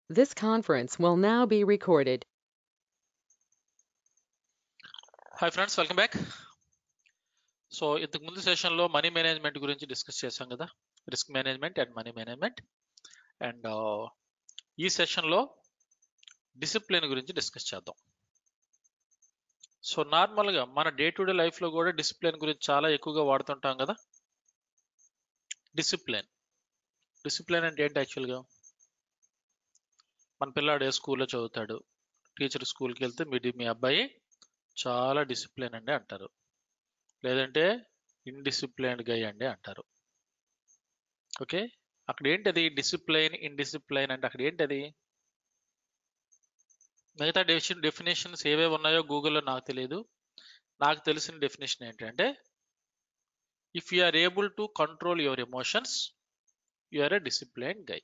This conference will now be recorded. Hi friends welcome back so ఇంతకు ముందు సెషన్లో money management గురించి discuss చేశాం కదా risk management and money management and ఈ సెషన్లో డిసిప్లిన్ గురించి డిస్కస్ చేద్దాం సో నార్మల్గా మన డే టు డే లైఫ్లో కూడా డిసిప్లిన్ గురించి చాలా ఎక్కువగా వాడుతుంటాం కదా డిసిప్లిన్ డిసిప్లిన్ అంటే ఏంటి యాక్చువల్గా మన పిల్లాడు ఏ స్కూల్లో చదువుతాడు టీచర్ స్కూల్కి వెళ్తే మీ మీ అబ్బాయి చాలా డిసిప్లిన్ అండి అంటారు లేదంటే ఇన్డిసిప్లైన్డ్ గై అండి అంటారు ఓకే అక్కడ ఏంటది డిసిప్లైన్ ఇన్డిసిప్లైన్ అంటే అక్కడ ఏంటది మిగతా డెఫిషన్ డెఫినేషన్స్ ఏవేవి ఉన్నాయో గూగుల్లో నాకు తెలియదు నాకు తెలిసిన డెఫినేషన్ ఏంటంటే if you are able to control your emotions you are a discipline guy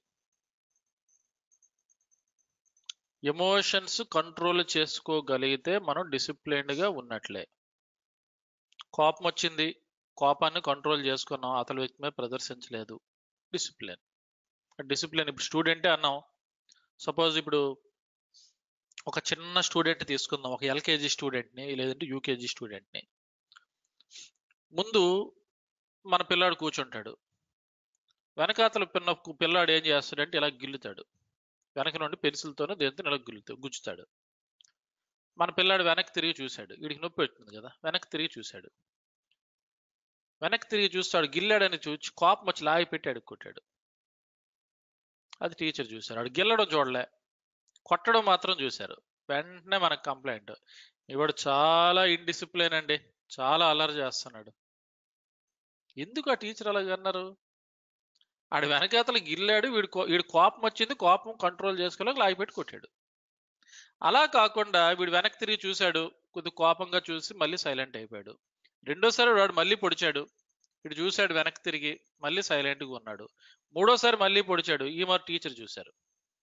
emotions control చేసుకోగలిగితే మనం డిసిప్లైన్డ్గా ఉన్నట్లే కోపం వచ్చింది కోపాన్ని కంట్రోల్ చేసుకున్నాం అతని వ్యక్తి మీద ప్రదర్శించలేదు డిసిప్లిన్ డిసిప్లిన్ ఇప్పుడు స్టూడెంటే అన్నాం సపోజ్ ఇప్పుడు ఒక చిన్న స్టూడెంట్ తీసుకుందాం ఒక ఎల్కేజీ స్టూడెంట్ని లేదంటే యూకేజీ స్టూడెంట్ని ముందు మన పిల్లాడు కూర్చుంటాడు వెనకాతల పిన్న పిల్లాడు ఏం చేస్తాడంటే ఇలా గిల్లుతాడు వెనక నుండి పెన్సిల్తోనో దేంతో ఇలా గుల్లుతాడు గుచ్చుతాడు మన పిల్లాడు వెనక్కి తిరిగి చూశాడు వీడికి నొప్పి పెట్టింది కదా వెనక్కి తిరిగి చూశాడు వెనక్కి తిరిగి చూస్తాడు గిల్లాడని చూసి కోపం వచ్చి లాగి పెట్టి అడుక్కొట్టాడు అది టీచర్ చూశారు ఆడు గిల్లడం చూడలే కొట్టడం మాత్రం చూశారు వెంటనే మనకు కంప్లైంట్ ఇవాడు చాలా ఇండిసిప్లిన్ అండి చాలా అలర్ చేస్తున్నాడు ఎందుకు ఆ టీచర్ అలాగ అన్నారు ఆడు వెనకాతలు గిల్లాడు వీడు కో- వీడు కోపం వచ్చింది కోపం కంట్రోల్ చేసుకోలేక లాగిపెట్టి కొట్టాడు అలా కాకుండా వీడు వెనక్కి తిరిగి చూశాడు కొద్ది కోపంగా చూసి మళ్ళీ సైలెంట్ అయిపోయాడు రెండోసారి వాడు మళ్ళీ పొడిచాడు వీడు చూశాడు వెనక్కి తిరిగి మళ్ళీ సైలెంట్గా ఉన్నాడు మూడోసారి మళ్ళీ పొడిచాడు ఈ మరి టీచర్ చూశారు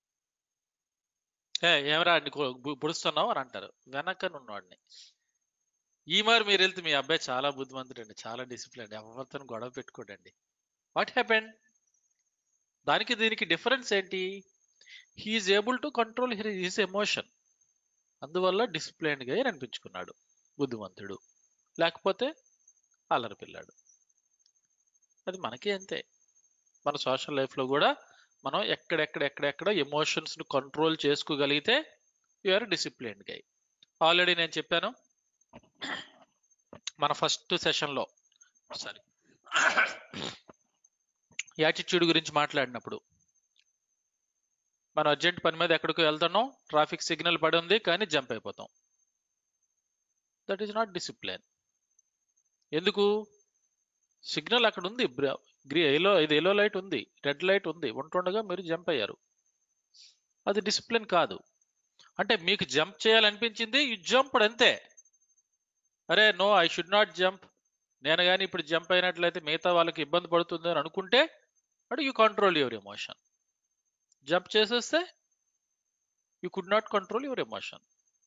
ఏ ఏమరా అన్ని పొడుస్తున్నావు అని అంటారు వెనకనున్నవాడిని ఈ మరి మీరు వెళ్తే మీ అబ్బాయి చాలా బుద్ధిమంతుడండి చాలా డిసిప్లిన్ ఎవరితో గొడవ పెట్టుకోడండి వాట్ హ్యాపెండ్ దానికి దీనికి డిఫరెన్స్ ఏంటి he is able to control his emotion అందువల్ల డిసిప్లైన్గా అనిపించుకున్నాడు బుద్ధిమంతుడు లేకపోతే అల్లరి పిల్లాడు అది మనకి అంతే మన సోషల్ లైఫ్లో కూడా మనం ఎక్కడెక్కడ ఎక్కడెక్కడ ఎమోషన్స్ను కంట్రోల్ చేసుకోగలిగితే యూఆర్ డిసిప్లైన్డ్ గై ఆల్రెడీ నేను చెప్పాను మన ఫస్ట్ సెషన్లో సారీ యాటిట్యూడ్ గురించి మాట్లాడినప్పుడు మనం అర్జెంట్ పని మీద ఎక్కడికో వెళ్తున్నాం ట్రాఫిక్ సిగ్నల్ పడి ఉంది కానీ జంప్ అయిపోతాం దట్ ఈస్ నాట్ డిసిప్లిన్ ఎందుకు సిగ్నల్ అక్కడ ఉంది గ్రీ ఎల్లో ఇది ఎల్లో లైట్ ఉంది రెడ్ లైట్ ఉంది ఉంటుండగా మీరు జంప్ అయ్యారు అది డిసిప్లిన్ కాదు అంటే మీకు జంప్ చేయాలనిపించింది యు జంప్డ్ అంతే అరే no I should not jump నేను కానీ ఇప్పుడు జంప్ అయినట్లయితే మిగతా వాళ్ళకి ఇబ్బంది పడుతుంది అని అనుకుంటే అటు you control your emotion jump చేసేస్తే you could not control your emotion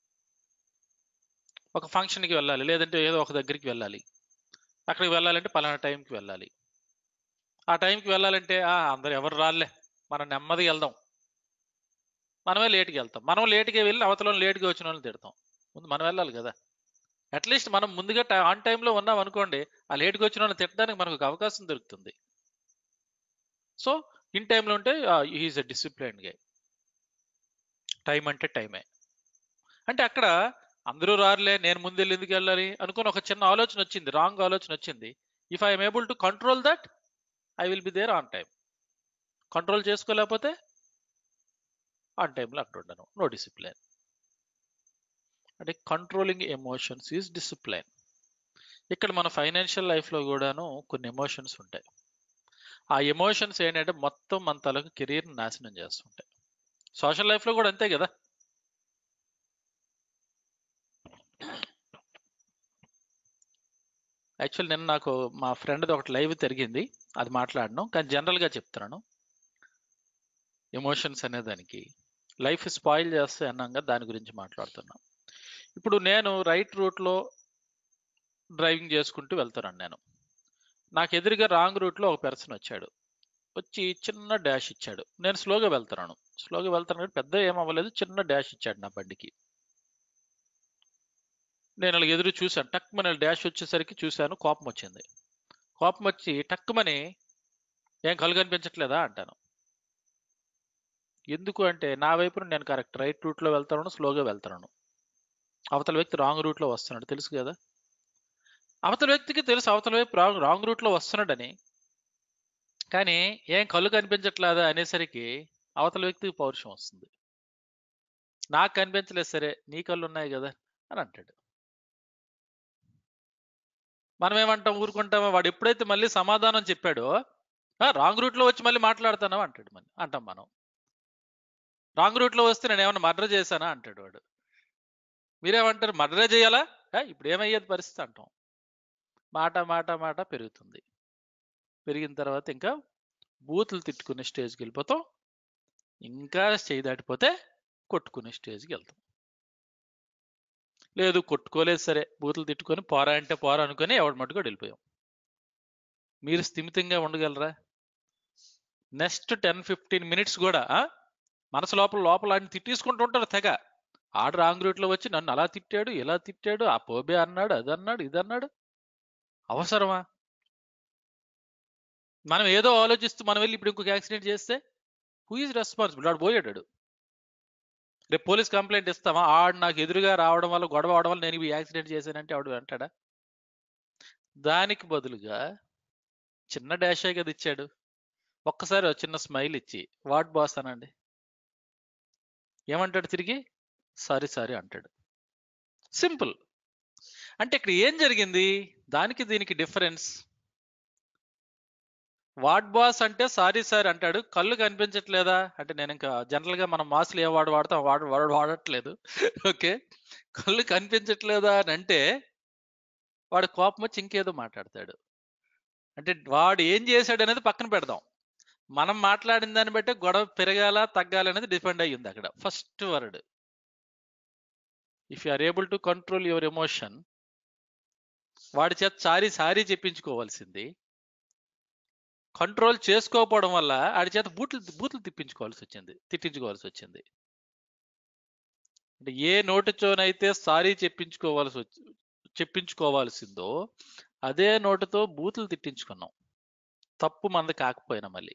ఒక ఫంక్షన్కి వెళ్ళాలి లేదంటే ఏదో ఒక దగ్గరికి వెళ్ళాలి అక్కడికి వెళ్ళాలంటే పలానా టైంకి వెళ్ళాలి ఆ టైంకి వెళ్ళాలంటే "ఆ, అందరు ఎవరు రాలే మనం నెమ్మదిగా వెళ్దాం మనమే లేట్కి వెళ్తాం మనం లేట్గా వెళ్ళి అవతల లేట్గా వచ్చిన వాళ్ళని తిడతాం ముందు మనం వెళ్ళాలి కదా అట్లీస్ట్ మనం ముందుగా టై- ఆన్ టైంలో ఉన్నాం అనుకోండి ఆ లేట్గా వచ్చిన వాళ్ళని తిట్టడానికి మనకు ఒక అవకాశం దొరుకుతుంది సో ఇన్ టైంలో ఉంటే is a discipline guy time అంటే టైమే అంటే అక్కడ అందరూ రారులే నేను ముందు వెళ్ళి ఎందుకు వెళ్ళాలి అనుకుని ఒక చిన్న ఆలోచన వచ్చింది రాంగ్ ఆలోచన వచ్చింది if I'm able to control that I will be there on time control చేసుకోలేకపోతే ఆన్ టైంలో అక్కడ ఉండను నో డిసిప్లైన్ అంటే కంట్రోలింగ్ ఎమోషన్స్ ఈజ్ డిసిప్లైన్ ఇక్కడ మన ఫైనాన్షియల్ లైఫ్లో కూడాను కొన్ని ఎమోషన్స్ ఉంటాయి ఆ ఎమోషన్స్ ఏంటంటే మొత్తం మన తలకు కెరీర్ నాశనం చేస్తుంటాయి సోషల్ లైఫ్లో కూడా అంతే కదా యాక్చువల్ నిన్న నాకు మా ఫ్రెండ్ది ఒకటి లైవ్ తిరిగింది అది మాట్లాడను కానీ జనరల్గా చెప్తున్నాను ఎమోషన్స్ అనే దానికి లైఫ్ స్పాయిల్ చేస్తే అన్నాగా దాని గురించి మాట్లాడుతున్నాం ఇప్పుడు నేను రైట్ రూట్లో డ్రైవింగ్ చేసుకుంటూ వెళ్తున్నాను నేను నాకు ఎదురుగా రాంగ్ రూట్లో ఒక పర్సన్ వచ్చాడు వచ్చి చిన్న డాష్ ఇచ్చాడు నేను స్లోగా వెళ్తున్నాను స్లోగా వెళ్తాను కానీ పెద్ద ఏం అవ్వలేదు చిన్న డాష్ ఇచ్చాడు నా బండికి నేను అలా ఎదురు చూశాను టక్మని డాష్ వచ్చేసరికి చూశాను కోపం వచ్చింది కోపం వచ్చి టక్కుమని ఏం కళ్ళు కనిపించట్లేదా అంటాను ఎందుకు అంటే నా వైపున నేను కరెక్ట్ రైట్ రూట్లో వెళ్తాను స్లోగా వెళ్తున్నాను అవతల వ్యక్తి రాంగ్ రూట్లో వస్తున్నాడు తెలుసు కదా అవతల వ్యక్తికి తెలుసు అవతల వైపు రాంగ్ రాంగ్ రూట్లో వస్తున్నాడని కానీ ఏం కళ్ళు కనిపించట్లేదా అనేసరికి అవతల వ్యక్తికి పౌరుషం వస్తుంది నాకు కనిపించలేదు సరే నీ కళ్ళు ఉన్నాయి కదా అని అంటాడు మనం ఏమంటాం ఊరుకుంటామా వాడు ఎప్పుడైతే మళ్ళీ సమాధానం చెప్పాడో రాంగ్ రూట్లో వచ్చి మళ్ళీ మాట్లాడతానా అంటాడు మళ్ళీ అంటాం మనం రాంగ్ రూట్లో వస్తే నేను ఏమన్నా మర్డర్ చేశానా అంటాడు వాడు మీరేమంటారు మర్డరే చేయాలా "ఆ, ఇప్పుడు ఏమయ్యేది పరిస్థితి అంటాం మాట మాట మాట పెరుగుతుంది పెరిగిన తర్వాత ఇంకా బూతులు తిట్టుకునే స్టేజ్కి వెళ్ళిపోతాం ఇంకా చేయి దాటిపోతే కొట్టుకునే స్టేజ్కి వెళ్తాం లేదు కొట్టుకోలేదు సరే బూతులు తిట్టుకొని పోరా అంటే పోరా అనుకొని ఎవడి మట్టుకు వెళ్ళిపోయాం మీరు స్థిమితంగా ఉండగలరా నెక్స్ట్ టెన్ ఫిఫ్టీన్ మినిట్స్ కూడా ఆ? మనసు లోపల లోపల ఆయన తిట్టేసుకుంటూ ఉంటారు తెగ ఆడు రాంగ్ రూట్లో వచ్చి నన్ను అలా తిట్టాడు ఇలా తిట్టాడు ఆ పోబే అన్నాడు అది అన్నాడు ఇది అన్నాడు అవసరమా మనం ఏదో ఆలోచిస్తూ మనం వెళ్ళి ఇప్పుడు ఇంకొక యాక్సిడెంట్ చేస్తే హూ ఈజ్ రెస్పాన్సిబుల్ ఆడు పోయాడు రేపు పోలీస్ కంప్లైంట్ ఇస్తామా ఆడు నాకు ఎదురుగా రావడం వల్ల గొడవ అవడం వల్ల నేను ఈ యాక్సిడెంట్ చేశానంటే ఆడు అంటాడా దానికి బదులుగా చిన్న డాషే కదా ఇచ్చాడు ఒక్కసారి ఒక చిన్న స్మైల్ ఇచ్చి వాట్ బాస్ అనండి ఏమంటాడు తిరిగి సారీ సారీ అంటాడు సింపుల్ అంటే ఇక్కడ ఏం జరిగింది దానికి దీనికి డిఫరెన్స్ వాట్ బాస్ అంటే సారీ సార్ అంటాడు కళ్ళు కనిపించట్లేదా అంటే నేను ఇంకా జనరల్ గా మనం మాస్లు ఏ వాడు వాడతాం వాడు వాడు వాడట్లేదు ఓకే కళ్ళు కనిపించట్లేదా అని అంటే వాడు కోపం వచ్చి ఇంకేదో మాట్లాడతాడు అంటే వాడు ఏం చేశాడు అనేది పక్కన పెడదాం మనం మాట్లాడిన దాన్ని బట్టి గొడవ పెరగాల తగ్గాలి అనేది డిపెండ్ అయ్యి ఉంది అక్కడ first word if you are able to control your emotion వాడి చేత సారీ సారీ చెప్పించుకోవాల్సింది కంట్రోల్ చేసుకోకపోవడం వల్ల ఆడి చేత బూట్లు బూతులు తిప్పించుకోవాల్సి వచ్చింది తిట్టించుకోవాల్సి వచ్చింది అంటే ఏ నోటితోనైతే సారీ చెప్పించుకోవాల్సి వచ్చి చెప్పించుకోవాల్సిందో అదే నోటితో బూతులు తిట్టించుకున్నాం తప్పు మంది కాకపోయినా మళ్ళీ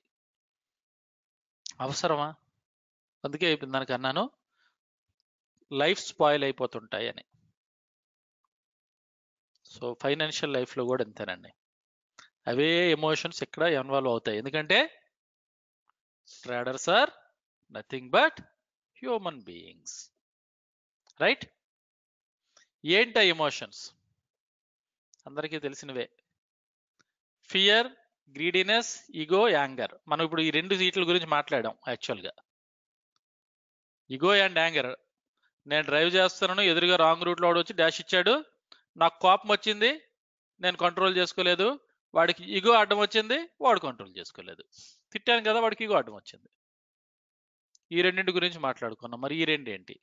అవసరమా అందుకే ఇప్పుడు దానికి అన్నాను లైఫ్ స్పాయిల్ అయిపోతుంటాయి అని సో ఫైనాన్షియల్ లైఫ్లో కూడా అంతేనండి అవే ఎమోషన్స్ ఇక్కడ ఇన్వాల్వ్ అవుతాయి ఎందుకంటే traders are nothing but human beings right ఏంట ఎమోషన్స్ అందరికీ తెలిసినవే ఫియర్ గ్రీడీనెస్ ఈగో యాంగర్ మనం ఇప్పుడు ఈ రెండు సీట్ల గురించి మాట్లాడాం యాక్చువల్గా ఇగో అండ్ యాంగర్ నేను డ్రైవ్ చేస్తున్నాను ఎదురుగా రాంగ్ రూట్లో వాడు వచ్చి డాష్ ఇచ్చాడు నాకు కోపం వచ్చింది నేను కంట్రోల్ చేసుకోలేదు వాడికి ఇగో అడ్డం వచ్చింది వాడు కంట్రోల్ చేసుకోలేదు తిట్టాను కదా వాడికి ఇగో అడ్డం వచ్చింది ఈ రెండింటి గురించి మాట్లాడుకున్నాం మరి ఈ రెండు ఏంటి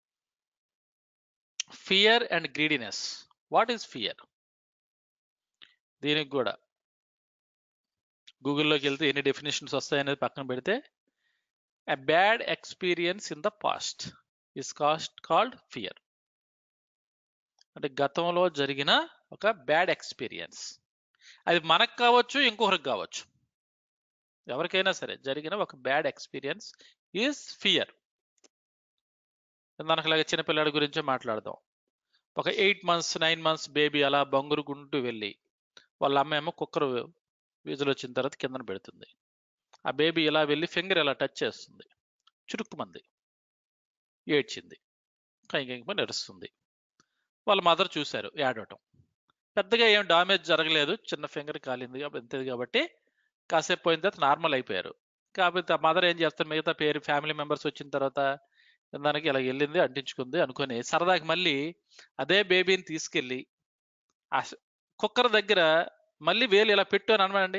fear and greediness what is fear దీనికి కూడా గూగుల్లోకి వెళ్తే ఎన్ని డెఫినేషన్స్ వస్తాయనేది పక్కన పెడితే a bad experience in the past is cast called fear అంటే గతంలో జరిగిన ఒక బ్యాడ్ ఎక్స్పీరియన్స్ అది మనకు కావచ్చు ఇంకొకరికి కావచ్చు ఎవరికైనా సరే జరిగిన ఒక బ్యాడ్ ఎక్స్పీరియన్స్ ఈజ్ ఫియర్ మనకులాగా చిన్నపిల్లాడి గురించే మాట్లాడదాం ఒక eight months nine months baby అలా బొంగురుకుంటూ వెళ్ళి వాళ్ళ అమ్మ ఏమో కుక్కర్ విజులు వచ్చిన తర్వాత కిందన పెడుతుంది ఆ బేబీ ఇలా వెళ్ళి ఫింగర్ ఇలా టచ్ చేస్తుంది చురుక్కుమంది ఏడ్చింది కైకి నడుస్తుంది వాళ్ళ మదర్ చూశారు ఏడవటం పెద్దగా ఏం డామేజ్ జరగలేదు చిన్న ఫింగర్ కాలింది కాబట్టి కాబట్టి కాసేపు పోయిన తర్వాత నార్మల్ అయిపోయారు కాకపోతే ఆ మదర్ ఏం చేస్తారు మిగతా పేరు ఫ్యామిలీ మెంబర్స్ వచ్చిన తర్వాత దానికి ఇలా వెళ్ళింది అంటించుకుంది అనుకొని సరదాకి మళ్ళీ అదే బేబీని తీసుకెళ్ళి ఆ కుక్కర్ దగ్గర మళ్ళీ వేలు ఇలా పెట్టు అని అనమండి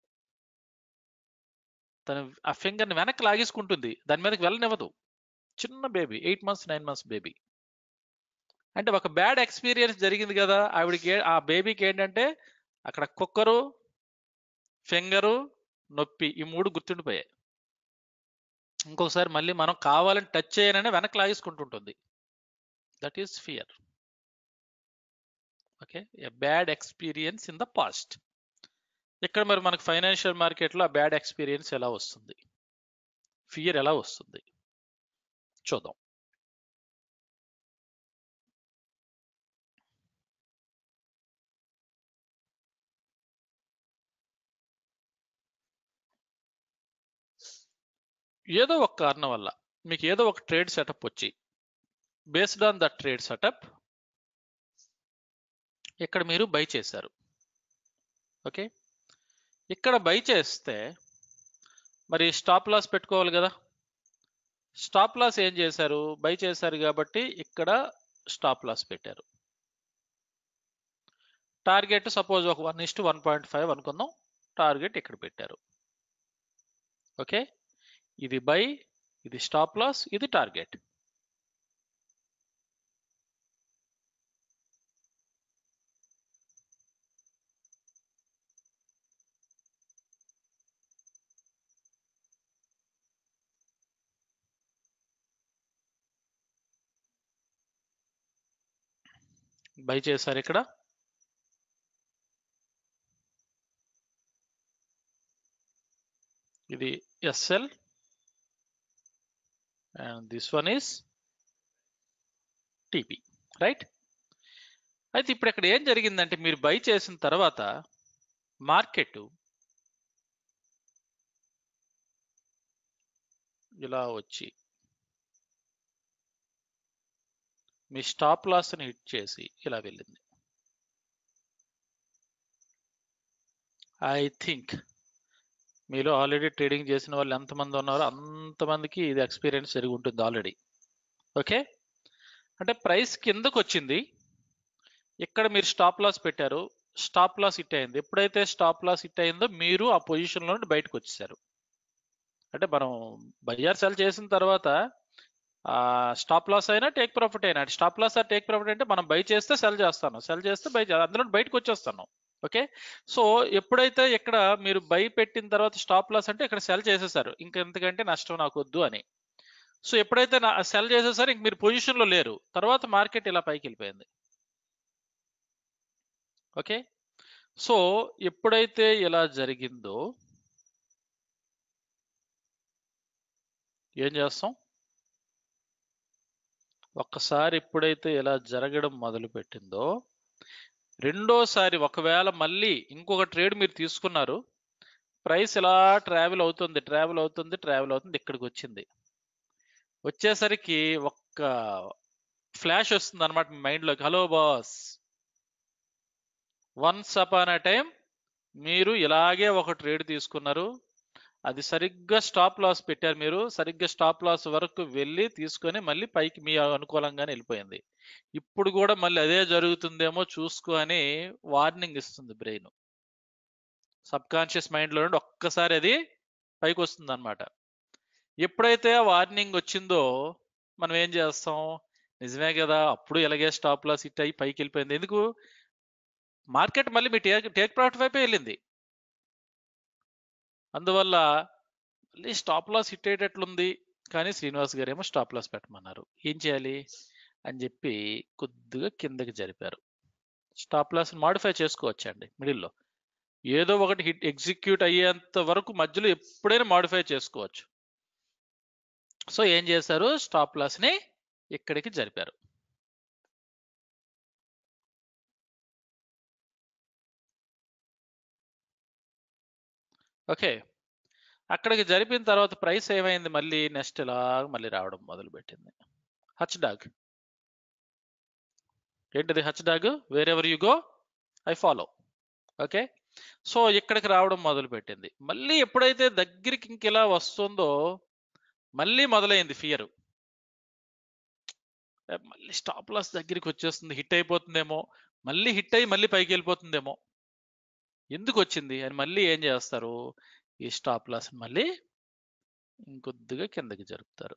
తను ఆ ఫింగర్ని వెనక్కి లాగేసుకుంటుంది దాని మీదకి వెళ్ళనివ్వదు చిన్న baby eight months nine months baby అంటే ఒక బ్యాడ్ ఎక్స్పీరియన్స్ జరిగింది కదా ఆవిడకి ఆ బేబీకి ఏంటంటే అక్కడ కుక్కరు ఫింగరు నొప్పి ఈ మూడు గుర్తుండిపోయాయి ఇంకొకసారి మళ్ళీ మనం కావాలని టచ్ చేయననే వెనక్కి లాగేసుకుంటుంటుంది that is fear okay a bad experience in the past ఇక్కడ మరి మనకు ఫైనాన్షియల్ మార్కెట్లో ఆ బ్యాడ్ ఎక్స్పీరియన్స్ ఎలా వస్తుంది ఫియర్ ఎలా వస్తుంది చూద్దాం ఏదో ఒక కారణం వల్ల మీకు ఏదో ఒక ట్రేడ్ సెటప్ వచ్చి based on the trade setup ఇక్కడ మీరు బై చేశారు ఓకే ఇక్కడ బై చేస్తే మరి స్టాప్ లాస్ పెట్టుకోవాలి కదా స్టాప్ లాస్ ఏం చేశారు బై చేశారు కాబట్టి ఇక్కడ స్టాప్ లాస్ పెట్టారు టార్గెట్ సపోజ్ ఒక one is to one point five అనుకుందాం టార్గెట్ ఇక్కడ పెట్టారు ఓకే ఇది బై ఇది స్టాప్ లాస్ ఇది టార్గెట్ బై చేశారు ఇక్కడ ఇది SL and this one is TP right అయితే ఇప్పుడు ఇక్కడ ఏం జరిగిందంటే మీరు బై చేసిన తర్వాత మార్కెట్ ఇలా వచ్చి మీ స్టాప్ లాస్ని హిట్ చేసి ఇలా వెళ్ళింది ఐ థింక్ మీలో ఆల్రెడీ ట్రేడింగ్ చేసిన వాళ్ళు ఎంతమంది ఉన్నారో అంతమందికి ఇది ఎక్స్పీరియన్స్ జరిగి ఉంటుంది ఆల్రెడీ ఓకే అంటే ప్రైస్ కిందకు వచ్చింది ఇక్కడ మీరు స్టాప్ లాస్ పెట్టారు స్టాప్ లాస్ హిట్ అయింది ఎప్పుడైతే స్టాప్ లాస్ హిట్ అయిందో మీరు ఆ పొజిషన్లో నుండి బయటకు వచ్చేసారు అంటే మనం బయ్యార్ సెల్ చేసిన తర్వాత స్టాప్ లాస్ అయినా టేక్ ప్రాఫిట్ అయినా స్టాప్ లాస్ ఆ టేక్ ప్రాఫిట్ అంటే మనం బై చేస్తే సెల్ చేస్తాను సెల్ చేస్తే బై అందులో బయటకు వచ్చేస్తాను ఓకే సో ఎప్పుడైతే ఇక్కడ మీరు బై పెట్టిన తర్వాత స్టాప్ లాస్ అంటే ఇక్కడ సెల్ చేసేసారు ఇంకా ఎందుకంటే నష్టం నాకు వద్దు అని సో ఎప్పుడైతే నా సెల్ చేసేసారు ఇంక మీరు పొజిషన్లో లేరు తర్వాత మార్కెట్ ఇలా పైకి వెళ్ళిపోయింది ఓకే సో ఎప్పుడైతే ఇలా జరిగిందో ఏం చేస్తాం ఒక్కసారి ఎప్పుడైతే ఇలా జరగడం మొదలు పెట్టిందో రెండోసారి ఒకవేళ మళ్ళీ ఇంకొక ట్రేడ్ మీరు తీసుకున్నారు ప్రైస్ ఇలా ట్రావెల్ అవుతుంది ట్రావెల్ అవుతుంది ట్రావెల్ అవుతుంది ఇక్కడికి వచ్చింది వచ్చేసరికి ఒక్క ఫ్లాష్ వస్తుంది అనమాట మీ మైండ్లోకి hello boss once upon a time మీరు ఇలాగే ఒక ట్రేడ్ తీసుకున్నారు అది సరిగ్గా స్టాప్ లాస్ పెట్టారు మీరు సరిగ్గా స్టాప్ లాస్ వరకు వెళ్ళి తీసుకొని మళ్ళీ పైకి మీ అనుకూలంగానే వెళ్ళిపోయింది ఇప్పుడు కూడా మళ్ళీ అదే జరుగుతుందేమో చూసుకో అని వార్నింగ్ ఇస్తుంది బ్రెయిన్ సబ్ కాన్షియస్ మైండ్లో నుండి ఒక్కసారి అది పైకి వస్తుంది అనమాట ఎప్పుడైతే ఆ వార్నింగ్ వచ్చిందో మనం ఏం చేస్తాం నిజమే కదా అప్పుడు ఎలాగే స్టాప్ లాస్ హిట్ అయ్యి పైకి వెళ్ళిపోయింది ఎందుకు మార్కెట్ మళ్ళీ మీ టేక్ టేక్ ప్రాఫిట్ వైపే వెళ్ళింది అందువల్ల మళ్ళీ స్టాప్ లాస్ హిట్ అయ్యేటట్లుంది కానీ శ్రీనివాస్ గారు ఏమో స్టాప్ లాస్ పెట్టమన్నారు ఏం చేయాలి అని చెప్పి కొద్దిగా కిందకి జరిపారు స్టాప్ లాస్ మాడిఫై చేసుకోవచ్చండి మిడిల్లో ఏదో ఒకటి హిట్ ఎగ్జిక్యూట్ అయ్యేంత వరకు మధ్యలో ఎప్పుడైనా మాడిఫై చేసుకోవచ్చు సో ఏం చేశారు స్టాప్ లాస్ ని ఇక్కడికి జరిపారు ఓకే అక్కడికి జరిపిన తర్వాత ప్రైస్ ఏమైంది మళ్ళీ నెక్స్ట్ ఇలా మళ్ళీ రావడం మొదలు పెట్టింది హచ్ డాగ్ ఏంటిది Hutch dog wherever you go I follow okay so ఇక్కడికి రావడం మొదలు పెట్టింది మళ్ళీ ఎప్పుడైతే దగ్గరికి ఇంక ఇలా వస్తుందో మళ్ళీ మొదలైంది ఫియర్ మళ్ళీ స్టాప్ లాస్ దగ్గరికి వచ్చేస్తుంది హిట్ అయిపోతుందేమో మళ్ళీ హిట్ అయ్యి మళ్ళీ పైకి వెళ్ళిపోతుందేమో ఎందుకు వచ్చింది అని మళ్ళీ ఏం చేస్తారు ఈ స్టాప్ లాస్ మళ్ళీ ఇంకొద్దిగా కిందకి జరుపుతారు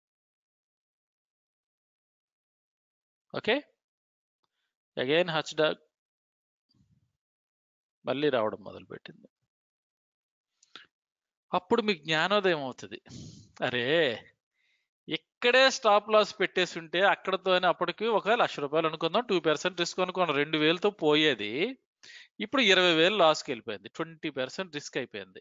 ఓకే అగైన్ హచ్ డాగ్ మళ్ళీ రావడం మొదలుపెట్టింది అప్పుడు మీకు జ్ఞానోదయం అవుతుంది అరే ఇక్కడే స్టాప్ లాస్ పెట్టేసి ఉంటే అక్కడతోనే అప్పటికి ఒక లక్ష రూపాయలు అనుకుందాం టూ పర్సెంట్ రిస్క్ అనుకున్నాం రెండు వేలతో పోయేది ఇప్పుడు ఇరవై వేలు లాస్కి వెళ్ళిపోయింది ట్వంటీ పర్సెంట్ రిస్క్ అయిపోయింది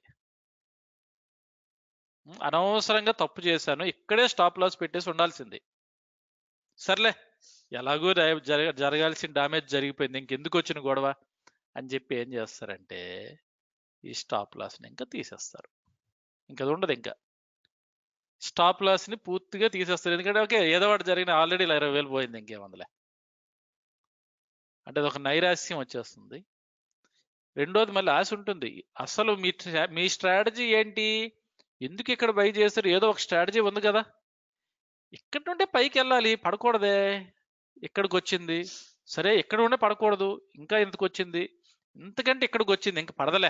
ఉమ్, అనవసరంగా తప్పు చేశాను ఇక్కడే స్టాప్ లాస్ పెట్టేసి ఉండాల్సింది సర్లే ఎలాగో ర- జరగ జరగాల్సిన డామేజ్ జరిగిపోయింది ఇంకెందుకు వచ్చిన గొడవ అని చెప్పి ఏం చేస్తారంటే ఈ స్టాప్ లాస్ని ఇంకా తీసేస్తారు ఇంకా అది ఉండదు ఇంకా స్టాప్ లాస్ని పూర్తిగా తీసేస్తారు ఎందుకంటే ఓకే ఏదో ఒకటి జరిగిన ఆల్రెడీ ఇరవై వేలు పోయింది ఇంకేముందిలే అంటే అది ఒక నైరాస్యం వచ్చేస్తుంది రెండోది మళ్ళీ ఆశ ఉంటుంది అసలు మీ స్ట్రా- మీ స్ట్రాటజీ ఏంటి ఎందుకు ఇక్కడ బై చేస్తారు ఏదో ఒక స్ట్రాటజీ ఉంది కదా ఇక్కడ నుండే పైకి వెళ్ళాలి పడకూడదే ఇక్కడికి వచ్చింది సరే ఇక్కడ ఉండే పడకూడదు ఇంకా ఎందుకు వచ్చింది ఇంతకంటే ఇక్కడికి వచ్చింది ఇంకా పడదలే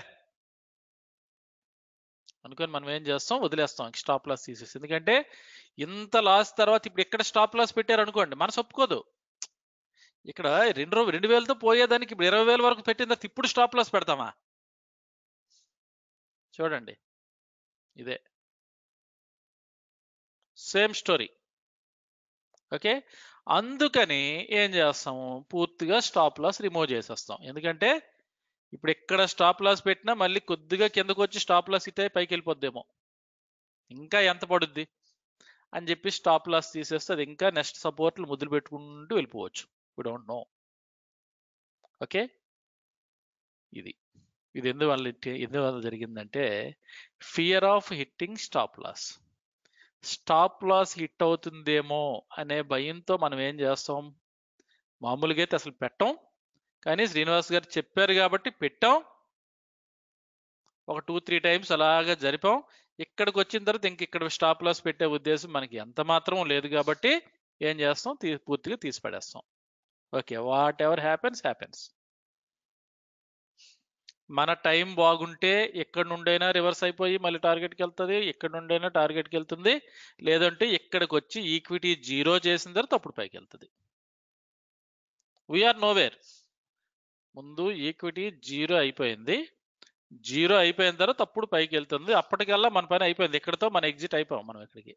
అనుకొని మనం ఏం చేస్తాం వదిలేస్తాం స్టాప్ లాస్ తీసేసి ఎందుకంటే ఇంత లాస్ తర్వాత ఇప్పుడు ఇక్కడ స్టాప్ లాస్ పెట్టారు అనుకోండి మనసు ఒప్పుకోదు ఇక్కడ రెండు రూ- రెండు వేలతో పోయేదానికి ఇప్పుడు ఇరవై వేల వరకు పెట్టిన తర్వాత ఇప్పుడు స్టాప్ లాస్ పెడతామా చూడండి ఇదే సేమ్ స్టోరీ ఓకే అందుకని ఏం చేస్తాము పూర్తిగా స్టాప్ లాస్ రిమూవ్ చేసేస్తాం ఎందుకంటే ఇప్పుడు ఎక్కడ స్టాప్ లాస్ పెట్టినా మళ్ళీ కొద్దిగా కిందకు వచ్చి స్టాప్ లాస్ ఇటే పైకి వెళ్ళిపోద్దేమో ఇంకా ఎంత పడుద్ది అని చెప్పి స్టాప్ లాస్ తీసేస్తే అది ఇంకా నెక్స్ట్ సపోర్ట్లు ముద్దులు పెట్టుకుంటూ వెళ్ళిపోవచ్చు వి డోంట్ నో ఓకే ఇది ఇది ఎందువల్ల ఇట్టి- ఎందువల్ల జరిగిందంటే fear of hitting stop loss stop loss hit అవుతుందేమో అనే భయంతో మనం ఏం చేస్తాం మామూలుగా అయితే అసలు పెట్టం కానీ శ్రీనివాస్ గారు చెప్పారు కాబట్టి పెట్టాం ఒక టూ త్రీ టైమ్స్ అలాగా జరిపాం ఇక్కడికి వచ్చిన తర్వాత ఇంక ఇక్కడ స్టాప్ లాస్ పెట్టే ఉద్దేశం మనకి ఎంత మాత్రం లేదు కాబట్టి ఏం చేస్తాం తీ- పూర్తిగా తీసి పడేస్తాం okay whatever happens happens మన టైం బాగుంటే ఎక్కడి నుండైనా రివర్స్ అయిపోయి మళ్ళీ టార్గెట్కి వెళ్తుంది ఎక్కడి నుండైనా టార్గెట్కి వెళ్తుంది లేదంటే ఇక్కడికి వచ్చి ఈక్విటీ జీరో చేసిన తర్వాత అప్పుడు పైకి వెళ్తుంది వీఆర్ నోవేర్ ముందు ఈక్విటీ జీరో అయిపోయింది జీరో అయిపోయిన తర్వాత అప్పుడు పైకి వెళ్తుంది అప్పటికల్లా మన పని అయిపోయింది ఇక్కడతో మన ఎగ్జిట్ అయిపోయాం మనం ఇక్కడికి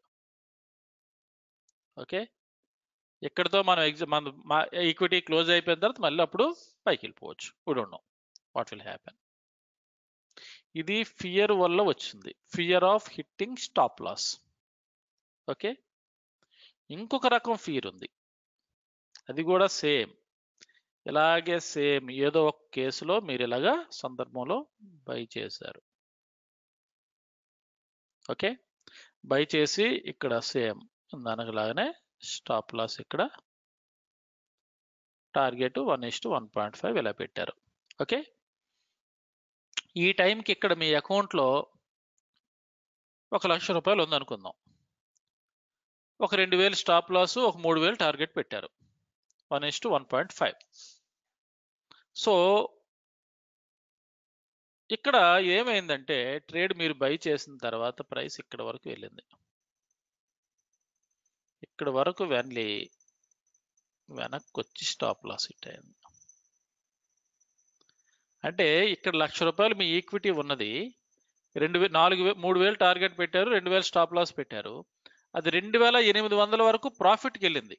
ఓకే ఇక్కడతో మనం ఎగ్జిట్ మన ఈక్విటీ క్లోజ్ అయిపోయిన తర్వాత మళ్ళీ అప్పుడు పైకి వెళ్ళిపోవచ్చు we don't know what will happen ఇది ఫియర్ వల్ల వచ్చింది fear of hitting stop loss okay ఇంకొక రకం ఫియర్ ఉంది అది కూడా సేమ్ ఇలాగే సేమ్ ఏదో ఒక కేసులో మీరు ఇలాగా సందర్భంలో బై చేశారు ఓకే బై చేసి ఇక్కడ సేమ్ దానిలాగానే స్టాప్ లాస్ ఇక్కడ target one is to one point five ఇలా పెట్టారు ఓకే ఈ టైంకి ఇక్కడ మీ అకౌంట్లో ఒక లక్ష రూపాయలు ఉందనుకుందాం ఒక రెండు వేలు స్టాప్ లాస్ ఒక మూడు వేలు టార్గెట్ పెట్టారు one is to one point five so ఇక్కడ ఏమైందంటే ట్రేడ్ మీరు బై చేసిన తర్వాత ప్రైస్ ఇక్కడ వరకు వెళ్ళింది ఇక్కడ వరకు వెళ్ళి వెనక్కి వచ్చి స్టాప్ లాస్ హిట్ అయింది అంటే ఇక్కడ లక్ష రూపాయలు మీ ఈక్విటీ ఉన్నది రెండు వే నాలుగు వే మూడు వేలు టార్గెట్ పెట్టారు రెండు వేలు స్టాప్ లాస్ పెట్టారు అది రెండు వేల ఎనిమిది వందల వరకు ప్రాఫిట్కి వెళ్ళింది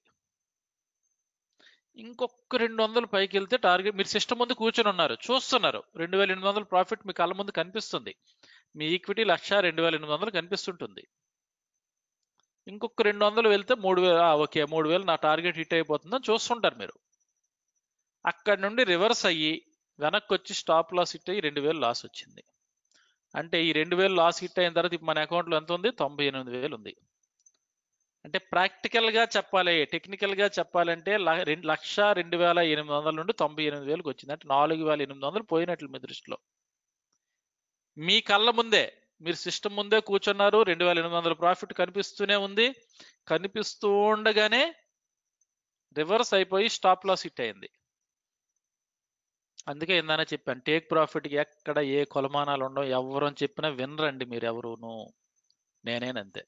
ఇంకొక రెండు వందలు పైకి వెళ్తే టార్గెట్ మీరు సిస్టమ్ ముందు కూర్చొని ఉన్నారు చూస్తున్నారు రెండు వేల ఎనిమిది వందల ప్రాఫిట్ మీ కళ్ళ ముందు కనిపిస్తుంది మీ ఈక్విటీ లక్ష రెండు వేల ఎనిమిది వందలు కనిపిస్తుంటుంది ఇంకొక రెండు వందలు వెళ్తే మూడు వేలు ఓకే మూడు వేలు నా టార్గెట్ హిట్ అయిపోతుందని చూస్తుంటారు మీరు అక్కడ నుండి రివర్స్ అయ్యి వెనక్కి వచ్చి స్టాప్ లాస్ హిట్ అయ్యి రెండు వేలు లాస్ వచ్చింది అంటే ఈ రెండు వేలు లాస్ హిట్ అయిన తర్వాత ఇప్పుడు మన అకౌంట్లో ఎంత ఉంది తొంభై ఎనిమిది వేలు ఉంది అంటే ప్రాక్టికల్ గా చెప్పాలి టెక్నికల్ గా చెప్పాలంటే ల- రెండు లక్ష రెండు వేల ఎనిమిది వందల నుండి తొంభై ఎనిమిది వేలకు వచ్చింది అంటే నాలుగు వేల ఎనిమిది వందలు పోయినట్లు మీ దృష్టిలో మీ కళ్ళ ముందే మీరు సిస్టమ్ ముందే కూర్చున్నారు రెండు వేల ఎనిమిది వందల ప్రాఫిట్ కనిపిస్తూనే ఉంది కనిపిస్తూ ఉండగానే రివర్స్ అయిపోయి స్టాప్ లాస్ హిట్ అయింది అందుకే ఇందానే చెప్పాను టేక్ ప్రాఫిట్కి ఎక్కడ ఏ కొలమానాలు ఉండవు ఎవరు అని చెప్పినా వినరండి మీరు ఎవరును నేనేనంతే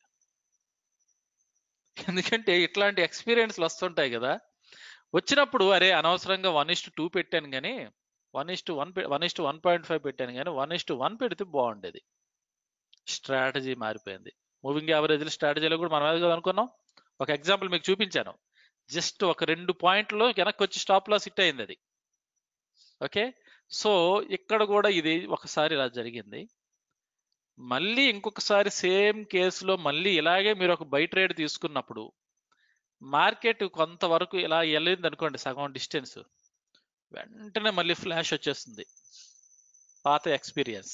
ఎందుకంటే ఇట్లాంటి ఎక్స్పీరియన్స్లు వస్తుంటాయి కదా వచ్చినప్పుడు అరే అనవసరంగా వన్ ఇస్ టూ పెట్టాను కానీ one is to one one is to one point five పెట్టాను కానీ వన్ ఇస్ టు వన్ పెడితే బాగుండేది స్ట్రాటజీ మారిపోయింది మూవింగ్ యావరేజ్ స్ట్రాటజీలో కూడా మనం ఏదో అనుకున్నాం ఒక ఎగ్జాంపుల్ మీకు చూపించాను జస్ట్ ఒక రెండు పాయింట్లు వెనక్కి వచ్చి స్టాప్ లాస్ హిట్ అయింది అది ఓకే సో ఇక్కడ కూడా ఇది ఒకసారి ఇలా జరిగింది మళ్ళీ ఇంకొకసారి సేమ్ కేసులో మళ్ళీ ఇలాగే మీరు ఒక బై ట్రేడ్ తీసుకున్నప్పుడు మార్కెట్ కొంతవరకు ఇలా వెళ్ళింది అనుకోండి సగం డిస్టెన్స్ వెంటనే మళ్ళీ ఫ్లాష్ వచ్చేస్తుంది పాత ఎక్స్పీరియన్స్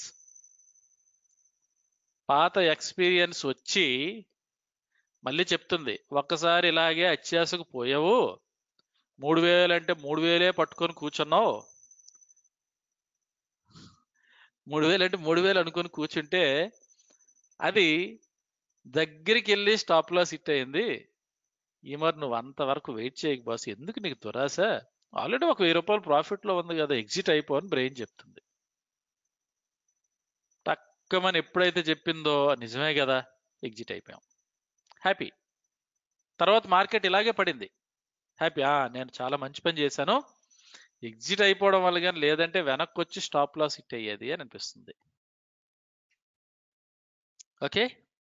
పాత ఎక్స్పీరియన్స్ వచ్చి మళ్ళీ చెప్తుంది ఒక్కసారి ఇలాగే అత్యాసకు పోయావు మూడు వేలు అంటే మూడు వేలే పట్టుకొని కూర్చున్నావు మూడు వేలు అంటే మూడు వేలు అనుకొని కూర్చుంటే అది దగ్గరికి వెళ్ళి స్టాప్ లాస్ హిట్ అయింది ఈ మరి నువ్వు అంతవరకు వెయిట్ చేయకు బాస్ ఎందుకు నీకు దురాశ ఆల్రెడీ ఒక వెయ్యి రూపాయలు ప్రాఫిట్ లో ఉంది కదా ఎగ్జిట్ అయిపో అని బ్రెయిన్ చెప్తుంది టక్కమని ఎప్పుడైతే చెప్పిందో నిజమే కదా ఎగ్జిట్ అయిపోయాం హ్యాపీ తర్వాత మార్కెట్ ఇలాగే పడింది హ్యాపీ ఆ నేను చాలా మంచి పని చేశాను ఎగ్జిట్ అయిపోవడం వల్ల కానీ లేదంటే వెనక్కి వచ్చి స్టాప్ లాస్ హిట్ అయ్యేది అని అనిపిస్తుంది ఓకే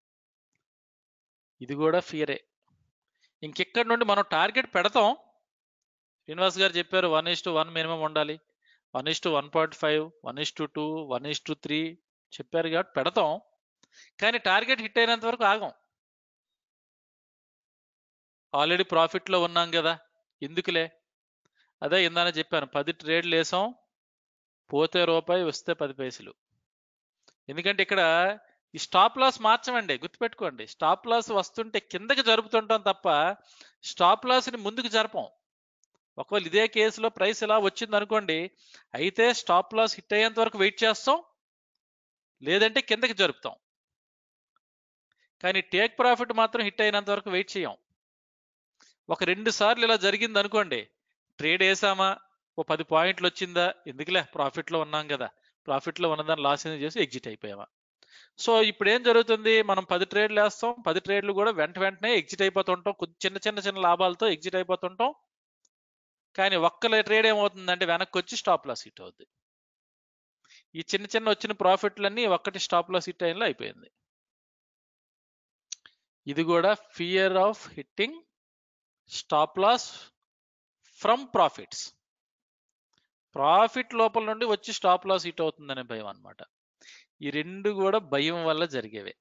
ఇది కూడా ఫియరే ఇంకెక్కడి నుండి మనం టార్గెట్ పెడతాం శ్రీనివాస్ గారు చెప్పారు one is to one minimum ఉండాలి one is to one point five one is to two one is to to చెప్పారు కాబట్టి పెడతాం కానీ టార్గెట్ హిట్ అయినంత వరకు ఆగం ఆల్రెడీ ప్రాఫిట్లో ఉన్నాం కదా ఎందుకులే అదే ఇందానే చెప్పాను పది ట్రేడ్లు వేసాం పోతే రూపాయి వస్తే పది పైసలు ఎందుకంటే ఇక్కడ ఈ స్టాప్ లాస్ మార్చమండి గుర్తుపెట్టుకోండి స్టాప్ లాస్ వస్తుంటే కిందకి జరుపుతుంటాం తప్ప స్టాప్ లాస్ని ముందుకు జరపం ఒకవేళ ఇదే కేసులో ప్రైస్ ఇలా వచ్చింది అనుకోండి అయితే స్టాప్ లాస్ హిట్ అయ్యేంత వరకు వెయిట్ చేస్తాం లేదంటే కిందకి జరుపుతాం కానీ టేక్ ప్రాఫిట్ మాత్రం హిట్ అయినంత వరకు వెయిట్ చేయం ఒక రెండు సార్లు ఇలా జరిగింది అనుకోండి ట్రేడ్ వేసామా ఓ పది పాయింట్లు వచ్చిందా ఎందుకులే ప్రాఫిట్లో ఉన్నాం కదా ప్రాఫిట్లో ఉన్నదాన్ని లాస్ అనేది చేసి ఎగ్జిట్ అయిపోయామా సో ఇప్పుడు ఏం జరుగుతుంది మనం పది ట్రేడ్లు వేస్తాం పది ట్రేడ్లు కూడా వెంట వెంటనే ఎగ్జిట్ అయిపోతుంటాం కొద్ది చిన్న చిన్న చిన్న లాభాలతో ఎగ్జిట్ అయిపోతుంటాం కానీ ఒక్క ట్రేడ్ ఏమవుతుందంటే వెనక్కి వచ్చి స్టాప్ లాస్ హిట్ అవుద్ది ఈ చిన్న చిన్న వచ్చిన ప్రాఫిట్లన్నీ ఒక్కటి స్టాప్ లాస్ హిట్ అయినలో అయిపోయింది ఇది కూడా fear of hitting stop loss from profits profit లోపల నుండి వచ్చి స్టాప్ లాస్ హిట్ అవుతుందనే భయం అన్నమాట ఈ రెండు కూడా భయం వల్ల జరిగేవే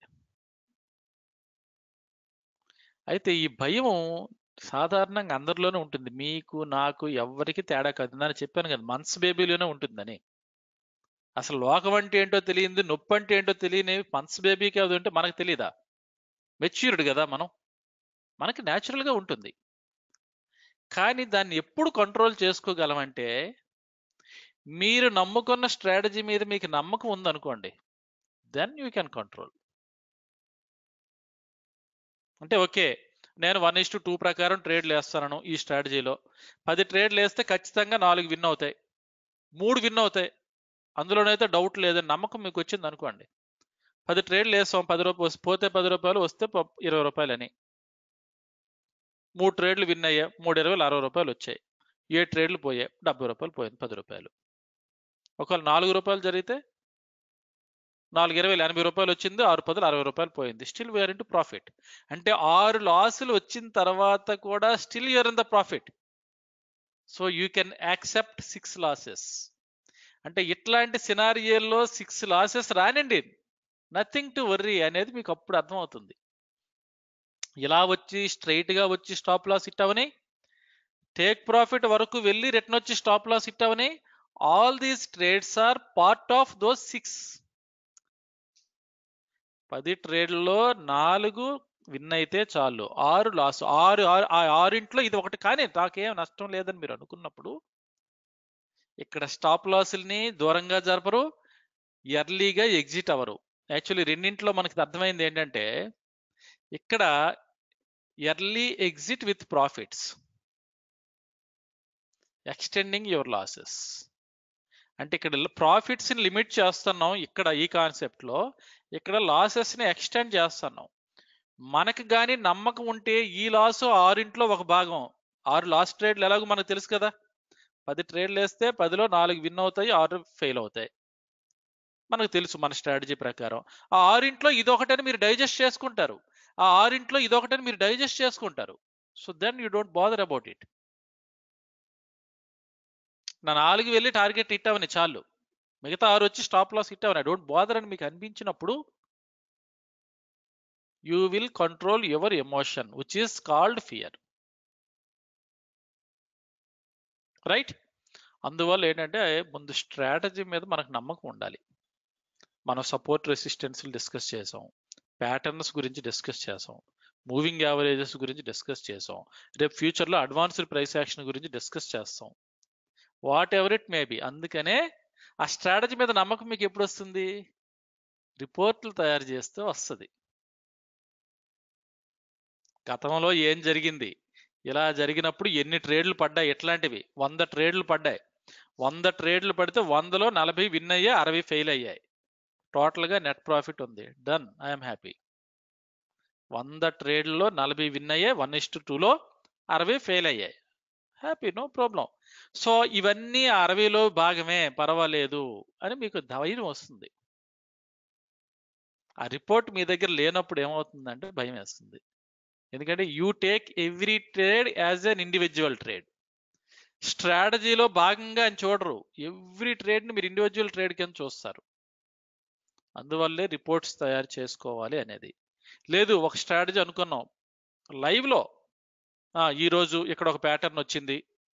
అయితే ఈ భయం సాధారణంగా అందరిలోనే ఉంటుంది మీకు నాకు ఎవరికి తేడా కాదు నేను చెప్పాను కదా మన్స్ బేబీలోనే ఉంటుందని అసలు లోకం అంటే ఏంటో తెలియంది నొప్పి అంటే ఏంటో తెలియని మన్స్ బేబీకి అది ఉంటే మనకు తెలియదా మెచ్యూర్డ్ కదా మనం మనకి న్యాచురల్గా ఉంటుంది కానీ దాన్ని ఎప్పుడు కంట్రోల్ చేసుకోగలమంటే మీరు నమ్ముకున్న స్ట్రాటజీ మీద మీకు నమ్మకం ఉందనుకోండి దెన్ యూ కెన్ కంట్రోల్ అంటే ఓకే నేను వన్ ఇస్ టూ ప్రకారం ట్రేడ్లు వేస్తాను ఈ స్ట్రాటజీలో పది ట్రేడ్లు వేస్తే ఖచ్చితంగా నాలుగు విన్ అవుతాయి మూడు విన్ అవుతాయి అందులోనైతే డౌట్ లేదని నమ్మకం మీకు వచ్చింది అనుకోండి పది ట్రేడ్లు వేస్తాం పది రూపాయలు పోతే పది రూపాయలు వస్తే ప- ఇరవై రూపాయలు అని మూడు ట్రేడ్లు విన్ అయ్యాయి మూడు ఇరవై అరవై రూపాయలు వచ్చాయి ఏ ట్రేడ్లు పోయాయి డెబ్బై రూపాయలు పోయింది పది రూపాయలు ఒకవేళ నాలుగు రూపాయలు జరిగితే నాలుగు ఇరవై ఎనభై రూపాయలు వచ్చింది ఆరు పదులు అరవై రూపాయలు పోయింది స్టిల్ వేర్ ఇంటూ ప్రాఫిట్ అంటే ఆరు లాసులు వచ్చిన తర్వాత కూడా still your in the profit so you can accept six losses అంటే ఇట్లాంటి సినారియోల్లో సిక్స్ లాసెస్ రానండి నథింగ్ టు వర్రీ అనేది మీకు అప్పుడు అర్థమవుతుంది ఇలా వచ్చి straight గా వచ్చి స్టాప్ లాస్ హిట్ అవని టేక్ ప్రాఫిట్ వరకు వెళ్ళి రిటర్న్ వచ్చి స్టాప్ లాస్ హిట్ అవని all these trades are part of those six పది ట్రేడ్లలో నాలుగు విన్ అయితే చాలు ఆరు లాస్ ఆరు ఆరు ఆ ఆరింట్లో ఇది ఒకటి కానీ నాకేం నష్టం లేదని మీరు అనుకున్నప్పుడు ఇక్కడ స్టాప్ లాసుల్ని దూరంగా జరపరు ఎర్లీగా ఎగ్జిట్ అవ్వరు యాక్చువల్లీ రెండింటిలో మనకి అర్థమైంది ఏంటంటే ఇక్కడ early exit with profits extending your losses అంటే ఇక్కడ ప్రాఫిట్స్ ని లిమిట్ చేస్తున్నాం ఇక్కడ ఈ కాన్సెప్ట్ లో ఇక్కడ లాసెస్ ని ఎక్స్టెండ్ చేస్తున్నాం మనకు కానీ నమ్మకం ఉంటే ఈ లాస్ ఆరింట్లో ఒక భాగం ఆరు లాస్ట్ ట్రేడ్లు ఎలాగో మనకు తెలుసు కదా పది ట్రేడ్లు వేస్తే పదిలో నాలుగు విన్ అవుతాయి ఆరు ఫెయిల్ అవుతాయి మనకు తెలుసు మన స్ట్రాటజీ ప్రకారం ఆ ఆరింట్లో ఇదొకటని మీరు డైజెస్ట్ చేసుకుంటారు ఆ ఆరింట్లో ఇదొకటని మీరు డైజెస్ట్ చేసుకుంటారు so then you don't bother about it నా నాలుగు వెళ్ళి టార్గెట్ హిట్ అవని చాలు మిగతా ఆరు వచ్చి స్టాప్ లాస్ హిట్ అవని డోంట్ బాదర్ అని మీకు అనిపించినప్పుడు you will control your emotion which is called fear right అందువల్ల ఏంటంటే ముందు స్ట్రాటజీ మీద మనకు నమ్మకం ఉండాలి మనం సపోర్ట్ రెసిస్టెన్స్ డిస్కస్ చేసాం ప్యాటర్న్స్ గురించి డిస్కస్ చేసాం మూవింగ్ యావరేజెస్ గురించి డిస్కస్ చేసాం రేపు ఫ్యూచర్లో అడ్వాన్స్డ్ ప్రైస్ యాక్షన్ గురించి డిస్కస్ చేస్తాం whatever it may be అందుకనే ఆ స్ట్రాటజీ మీద నమ్మకం మీకు ఎప్పుడు వస్తుంది రిపోర్ట్లు తయారు చేస్తే వస్తుంది గతంలో ఏం జరిగింది ఇలా జరిగినప్పుడు ఎన్ని ట్రేడ్లు పడ్డాయి ఎట్లాంటివి వంద ట్రేడ్లు పడ్డాయి వంద ట్రేడ్లు పడితే వందలో నలభై విన్ అయ్యాయి అరవై ఫెయిల్ అయ్యాయి టోటల్గా నెట్ ప్రాఫిట్ ఉంది డన్ ఐఎమ్ హ్యాపీ వంద ట్రేడ్లలో నలభై విన్ అయ్యాయి వన్ ఇస్ టూలో అరవై ఫెయిల్ అయ్యాయి హ్యాపీ నో ప్రాబ్లం సో ఇవన్నీ ఆ అరవైలో భాగమే పర్వాలేదు అని మీకు ధైర్యం వస్తుంది ఆ రిపోర్ట్ మీ దగ్గర లేనప్పుడు ఏమవుతుందంటే భయం వేస్తుంది ఎందుకంటే you take every trade as an individual trade స్ట్రాటజీలో భాగంగా అని చూడరు ఎవ్రీ ట్రేడ్ని మీరు ఇండివిజువల్ ట్రేడ్ కింద చూస్తారు అందువల్లే రిపోర్ట్స్ తయారు చేసుకోవాలి అనేది లేదు ఒక స్ట్రాటజీ అనుకున్నాం లైవ్లో ఈరోజు ఇక్కడ ఒక ప్యాటర్న్ వచ్చింది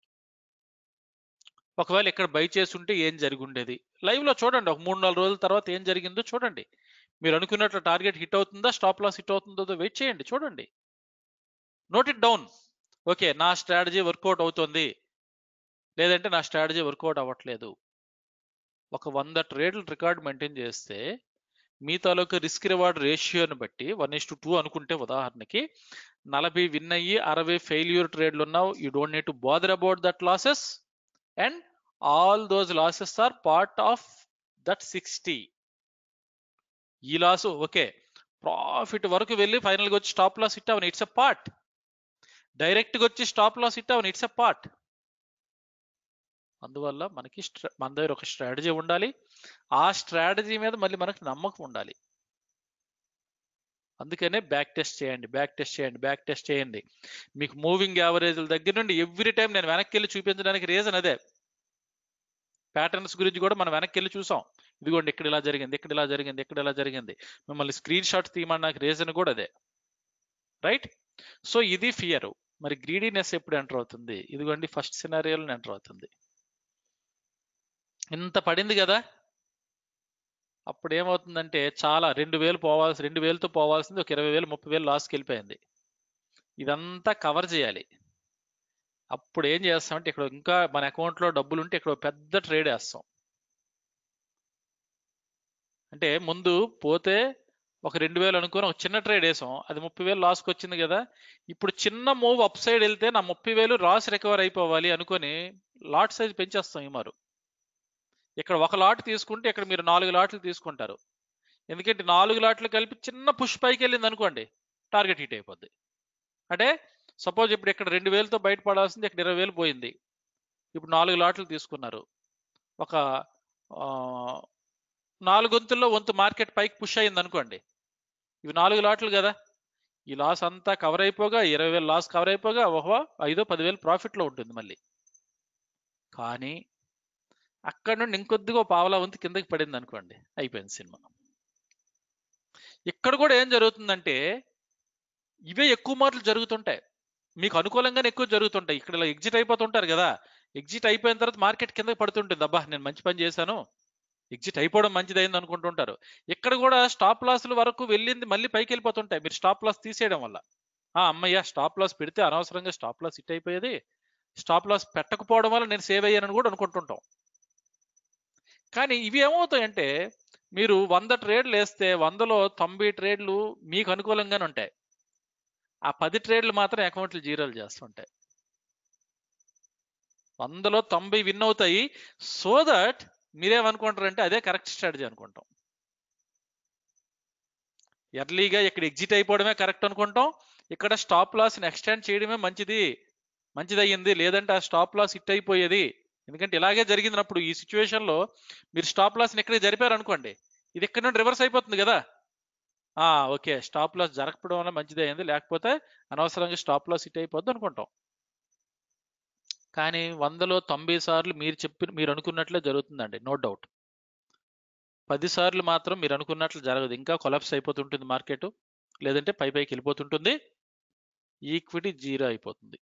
ఒకవేళ ఇక్కడ బై చేసి ఉంటే ఏం జరిగి ఉండేది లైవ్లో చూడండి ఒక మూడు నాలుగు రోజుల తర్వాత ఏం జరిగిందో చూడండి మీరు అనుకున్నట్లు టార్గెట్ హిట్ అవుతుందా స్టాప్ లాస్ హిట్ అవుతుందో వెయిట్ చేయండి చూడండి నోట్ ఇట్ డౌన్ ఓకే నా స్ట్రాటజీ వర్కౌట్ అవుతుంది లేదంటే నా స్ట్రాటజీ వర్కౌట్ అవ్వట్లేదు ఒక వంద ట్రేడ్లు రికార్డ్ మెయింటైన్ చేస్తే మీ తాలూకు రిస్క్ రివార్డ్ రేషియోని బట్టి వన్ ఇస్ టు టూ అనుకుంటే ఉదాహరణకి నలభై విన్ అయ్యి అరవై ఫెయిల్యూర్ ట్రేడ్లు ఉన్నావు you don't need to bother about that losses and all those losses are part of that sixty ఈ లాసు ఓకే ప్రాఫిట్ వరకు వెళ్ళి ఫైనల్గా వచ్చి స్టాప్ లాస్ హిట్ అవని ఇట్స్ అ పార్ట్ డైరెక్ట్గా వచ్చి స్టాప్ లాస్ హిట్ అవని ఇట్స్ అ పార్ట్ అందువల్ల మనకి మన దగ్గర ఒక స్ట్రాటజీ ఉండాలి ఆ స్ట్రాటజీ మీద మళ్ళీ మనకు నమ్మకం ఉండాలి అందుకనే బ్యాక్ టెస్ట్ చేయండి బ్యాక్ టెస్ట్ చేయండి బ్యాక్ టెస్ట్ చేయండి మీకు మూవింగ్ యావరేజ్ల దగ్గర నుండి ఎవ్రీ టైం నేను వెనక్కి వెళ్ళి చూపించడానికి రీజన్ అదే ప్యాటర్న్స్ గురించి కూడా మనం వెనక్కి వెళ్ళి చూసాం ఇదిగోండి ఇక్కడ ఇలా జరిగింది ఇక్కడ ఇలా జరిగింది ఇక్కడ ఇలా జరిగింది మిమ్మల్ని స్క్రీన్ షాట్ తీయమన్నాక రీజన్ కూడా అదే రైట్ సో ఇది ఫియర్ మరి గ్రీడీనెస్ ఎప్పుడు ఎంటర్ అవుతుంది ఇదిగోండి ఫస్ట్ సినారియోలో ఎంటర్ అవుతుంది ఇంత పడింది కదా అప్పుడు ఏమవుతుందంటే చాలా రెండు వేలు పోవాల్సి రెండు వేలతో పోవాల్సింది ఒక ఇరవై వేలు ముప్పై వేలు లాస్కి వెళ్ళిపోయింది ఇదంతా కవర్ చేయాలి అప్పుడు ఏం చేస్తామంటే ఇక్కడ ఇంకా మన అకౌంట్లో డబ్బులు ఉంటే ఇక్కడ పెద్ద ట్రేడ్ వేస్తాం అంటే ముందు పోతే ఒక రెండు వేలు అనుకుని ఒక చిన్న ట్రేడ్ వేసాం అది ముప్పై వేలు లాస్కి వచ్చింది కదా ఇప్పుడు చిన్న మూవ్ అప్ సైడ్ వెళ్తే నా ముప్పై వేలు లాస్ రికవర్ అయిపోవాలి అనుకొని లాట్ సైజ్ పెంచేస్తాం ఈ మారు ఇక్కడ ఒక లాట్ తీసుకుంటే ఇక్కడ మీరు నాలుగు లాట్లు తీసుకుంటారు ఎందుకంటే నాలుగు లాట్లు కలిపి చిన్న పుష్ పైకి వెళ్ళింది అనుకోండి టార్గెట్ హిట్ అయిపోద్ది అంటే సపోజ్ ఇప్పుడు ఇక్కడ రెండు వేలతో బయటపడాల్సింది ఇక్కడ ఇరవై వేలు పోయింది ఇప్పుడు నాలుగు లాట్లు తీసుకున్నారు ఒక నాలుగు వంతుల్లో వంతు మార్కెట్ పైకి పుష్ అయింది అనుకోండి ఇవి నాలుగు లాట్లు కదా ఈ లాస్ అంతా కవర్ అయిపోగా ఇరవై వేలు లాస్ కవర్ అయిపోగా ఓహో ఐదో పదివేలు ప్రాఫిట్లో ఉంటుంది మళ్ళీ కానీ అక్కడ నుండి ఇంకొద్దిగా పావలా వంతు కిందకి పడింది అనుకోండి అయిపోయింది సినిమా ఇక్కడ కూడా ఏం జరుగుతుందంటే ఇవే ఎక్కువ మార్లు జరుగుతుంటాయి మీకు అనుకూలంగానే ఎక్కువ జరుగుతుంటాయి ఇక్కడ ఇలా ఎగ్జిట్ అయిపోతుంటారు కదా ఎగ్జిట్ అయిపోయిన తర్వాత మార్కెట్ కిందకి పడుతుంటుంది అబ్బా నేను మంచి పని చేశాను ఎగ్జిట్ అయిపోవడం మంచిదైంది అనుకుంటుంటారు ఇక్కడ కూడా స్టాప్ లాస్ల వరకు వెళ్ళింది మళ్ళీ పైకి వెళ్ళిపోతుంటాయి మీరు స్టాప్ లాస్ తీసేయడం వల్ల ఆ అమ్మయ్య స్టాప్ లాస్ పెడితే అనవసరంగా స్టాప్ లాస్ హిట్ అయిపోయేది స్టాప్ లాస్ పెట్టకపోవడం వల్ల నేను సేవ్ అయ్యానని కూడా అనుకుంటుంటాం కానీ ఇవి ఏమవుతాయంటే మీరు వంద ట్రేడ్లు వేస్తే వందలో తొంభై ట్రేడ్లు మీకు అనుకూలంగానే ఉంటాయి ఆ పది ట్రేడ్లు మాత్రం అకౌంట్లు జీరోలు చేస్తుంటాయి వందలో తొంభై విన్ అవుతాయి సో దట్ మీరేమనుకుంటారంటే అదే కరెక్ట్ స్ట్రాటజీ అనుకుంటాం ఎర్లీగా ఇక్కడ ఎగ్జిట్ అయిపోవడమే కరెక్ట్ అనుకుంటాం ఇక్కడ స్టాప్ లాస్ని ఎక్స్టెండ్ చేయడమే మంచిది మంచిది అయ్యింది లేదంటే ఆ స్టాప్ లాస్ హిట్ అయిపోయేది ఎందుకంటే ఇలాగే జరిగినప్పుడు ఈ సిచ్యువేషన్ లో మీరు స్టాప్ లాస్ ఇక్కడే జరిపారు అనుకోండి ఇది ఇక్కడ నుండి రివర్స్ అయిపోతుంది కదా ఆ ఓకే స్టాప్ లాస్ జరగకపోవడం వల్ల మంచిదే అయింది లేకపోతే అనవసరంగా స్టాప్ లాస్ హిట్ అయిపోద్ది అనుకుంటాం కానీ వందలో తొంభై సార్లు మీరు చెప్పి మీరు అనుకున్నట్లే జరుగుతుందండి నో డౌట్ పది సార్లు మాత్రం మీరు అనుకున్నట్లు జరగదు ఇంకా కొలాప్స్ అయిపోతుంటుంది మార్కెట్ లేదంటే పై పైకి వెళ్ళిపోతుంటుంది ఈక్విటీ జీరో అయిపోతుంది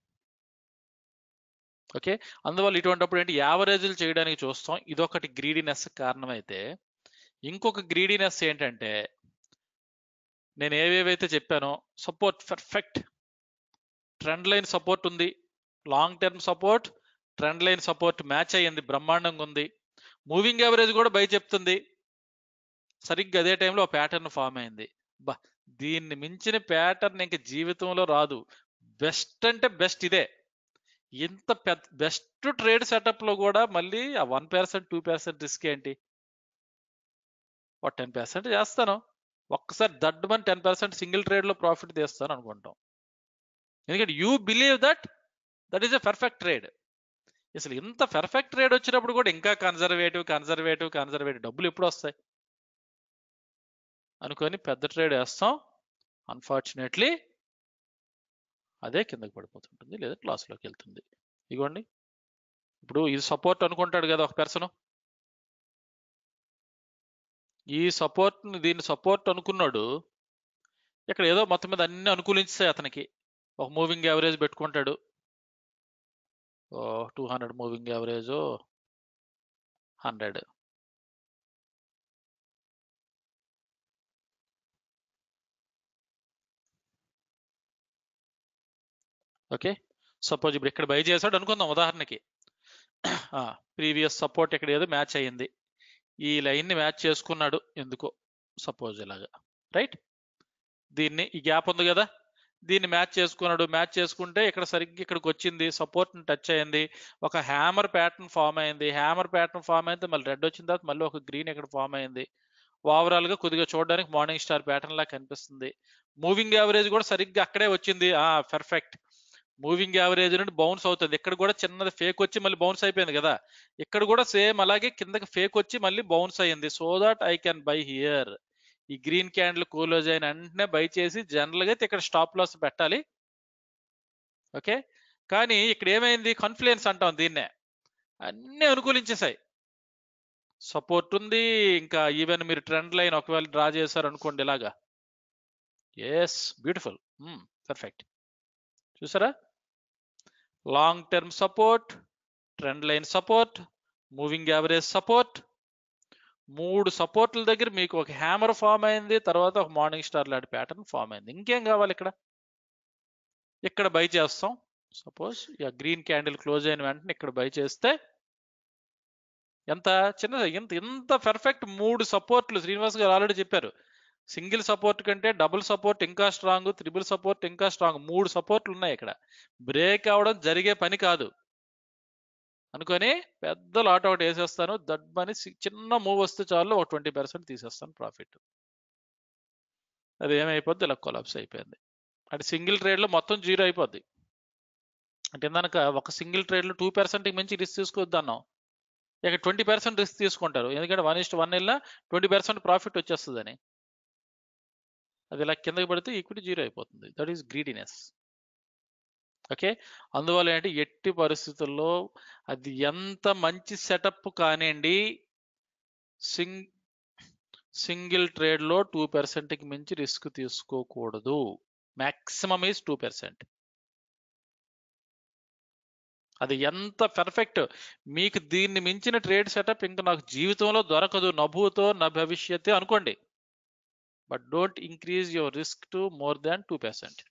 ఓకే అందువల్ల ఇటువంటిప్పుడు ఏంటి యావరేజ్లు చేయడానికి చూస్తాం ఇదొకటి గ్రీడీనెస్ కారణమైతే ఇంకొక గ్రీడీనెస్ ఏంటంటే నేను ఏవేవైతే చెప్పానో support perfect trend line support ఉంది long term support trend line support match అయ్యింది బ్రహ్మాండంగా ఉంది మూవింగ్ యావరేజ్ కూడా బై చెప్తుంది సరిగ్గా అదే టైంలో ప్యాటర్న్ ఫామ్ అయింది బా దీన్ని మించిన ప్యాటర్న్ ఇంక జీవితంలో రాదు బెస్ట్ అంటే బెస్ట్ ఇదే ఇంత పెద్ద బెస్ట్ ట్రేడ్ సెటప్ లో కూడా మళ్ళీ ఆ one percent two percent risk ఏంటి ఒక టెన్ పర్సెంట్ చేస్తాను ఒక్కసారి దడ్మని టెన్ పర్సెంట్ సింగిల్ ట్రేడ్ లో ప్రాఫిట్ తీస్తాను అనుకుంటాం ఎందుకంటే you believe that that is a perfect trade అసలు ఇంత పర్ఫెక్ట్ ట్రేడ్ వచ్చినప్పుడు కూడా ఇంకా కన్జర్వేటివ్ కన్జర్వేటివ్ కన్జర్వేటివ్ డబ్బులు ఎప్పుడు వస్తాయి అనుకొని పెద్ద ట్రేడ్ వేస్తాం అన్ఫార్చునేట్లీ అదే కిందకి పడిపోతుంటుంది లేదా లాస్లోకి వెళ్తుంది ఇగోండి ఇప్పుడు ఇది సపోర్ట్ అనుకుంటాడు కదా ఒక పర్సన్ ఈ సపోర్ట్ దీన్ని సపోర్ట్ అనుకున్నాడు ఇక్కడ ఏదో మొత్తం మీద అన్ని అనుకూలించాయి అతనికి ఒక మూవింగ్ యావరేజ్ పెట్టుకుంటాడు two hundred moving average hundred okay suppose ఇప్పుడు ఇక్కడ బై చేశాడు అనుకుందాం ఉదాహరణకి ప్రీవియస్ సపోర్ట్ ఇక్కడ ఏదో మ్యాచ్ అయ్యింది ఈ లైన్ని మ్యాచ్ చేసుకున్నాడు ఎందుకో సపోజ్ ఇలాగా రైట్ దీన్ని ఈ గ్యాప్ ఉంది కదా దీన్ని మ్యాచ్ చేసుకున్నాడు మ్యాచ్ చేసుకుంటే ఇక్కడ సరిగ్గా ఇక్కడికి వచ్చింది సపోర్ట్ టచ్ అయింది ఒక హ్యామర్ ప్యాటర్న్ ఫామ్ అయింది హ్యామర్ ప్యాటర్న్ ఫామ్ అయితే మళ్ళీ రెడ్ వచ్చిన తర్వాత మళ్ళీ ఒక గ్రీన్ ఇక్కడ ఫామ్ అయింది ఓవరాల్ గా కొద్దిగా చూడడానికి మార్నింగ్ స్టార్ ప్యాటర్న్ లా కనిపిస్తుంది మూవింగ్ యావరేజ్ కూడా సరిగ్గా అక్కడే వచ్చింది ఆ పర్ఫెక్ట్ మూవింగ్ యావరేజ్ నుండి బౌన్స్ అవుతుంది ఇక్కడ కూడా చిన్నది ఫేక్ వచ్చి మళ్ళీ బౌన్స్ అయిపోయింది కదా ఇక్కడ కూడా సేమ్ అలాగే కిందకి ఫేక్ వచ్చి మళ్ళీ బౌన్స్ అయ్యింది so that I can buy here ఈ గ్రీన్ క్యాండిల్ కూలోజ్ అయిన వెంటనే బై చేసి జనరల్ గా అయితే ఇక్కడ స్టాప్ లాస్ పెట్టాలి ఓకే కానీ ఇక్కడ ఏమైంది కాన్ఫిడెన్స్ అంటాం దీన్నే అన్ని అనుకూలించేసాయి సపోర్ట్ ఉంది ఇంకా ఈవెన్ మీరు ట్రెండ్ లైన్ ఒకవేళ డ్రా చేశారు అనుకోండి ఇలాగా ఎస్ బ్యూటిఫుల్ పర్ఫెక్ట్ చూసారా long term support trend line support moving average support మూడు సపోర్ట్ల దగ్గర మీకు ఒక హ్యామర్ ఫామ్ అయింది తర్వాత ఒక మార్నింగ్ స్టార్ లాంటి ప్యాటర్న్ ఫామ్ అయింది ఇంకేం కావాలి ఇక్కడ ఇక్కడ బై చేస్తాం సపోజ్ ఇక గ్రీన్ క్యాండిల్ క్లోజ్ అయిన వెంటనే ఇక్కడ బై చేస్తే ఎంత చిన్న ఎంత ఎంత పర్ఫెక్ట్ మూడు సపోర్ట్లు శ్రీనివాస్ గారు ఆల్రెడీ చెప్పారు సింగిల్ సపోర్ట్ కంటే డబుల్ సపోర్ట్ ఇంకా స్ట్రాంగ్ త్రిబుల్ సపోర్ట్ ఇంకా స్ట్రాంగ్ మూడు సపోర్ట్లు ఉన్నాయి ఇక్కడ బ్రేక్ అవడం జరిగే పని కాదు అనుకొని పెద్ద లాట్ ఒకటి వేసేస్తాను దడ్మని చిన్న మూవ్ వస్తే చాలు ఒక ట్వంటీ పర్సెంట్ తీసేస్తాను ప్రాఫిట్ అది ఏమైపోద్ది ఇలా కొలాప్స్ అయిపోయింది అంటే సింగిల్ ట్రేడ్లో మొత్తం జీరో అయిపోద్ది అంటే కనుక ఒక సింగిల్ ట్రేడ్లో టూ పర్సెంట్ మించి రిస్క్ తీసుకోవద్దు అన్నాం ఇక ట్వంటీ పర్సెంట్ రిస్క్ తీసుకుంటారు ఎందుకంటే వన్ ఇస్ట్ వన్ వెళ్ళినా ట్వంటీ పర్సెంట్ ప్రాఫిట్ వచ్చేస్తుందని అది ఇలా కిందకి పడితే ఈక్విటీ జీరో అయిపోతుంది దట్ ఈస్ గ్రీడీనెస్ ఓకే అందువల్ల ఏంటి ఎట్టి పరిస్థితుల్లో అది ఎంత మంచి సెటప్ కానివ్వండి సింగ్ సింగిల్ ట్రేడ్లో టూ పర్సెంట్కి మించి రిస్క్ తీసుకోకూడదు మ్యాక్సిమం ఈజ్ టూ పర్సెంట్ అది ఎంత పర్ఫెక్ట్ మీకు దీన్ని మించిన ట్రేడ్ సెటప్ ఇంకా నాకు జీవితంలో దొరకదు నభూతో నా భవిష్యత్తు అనుకోండి but don't increase your risk to more than two percent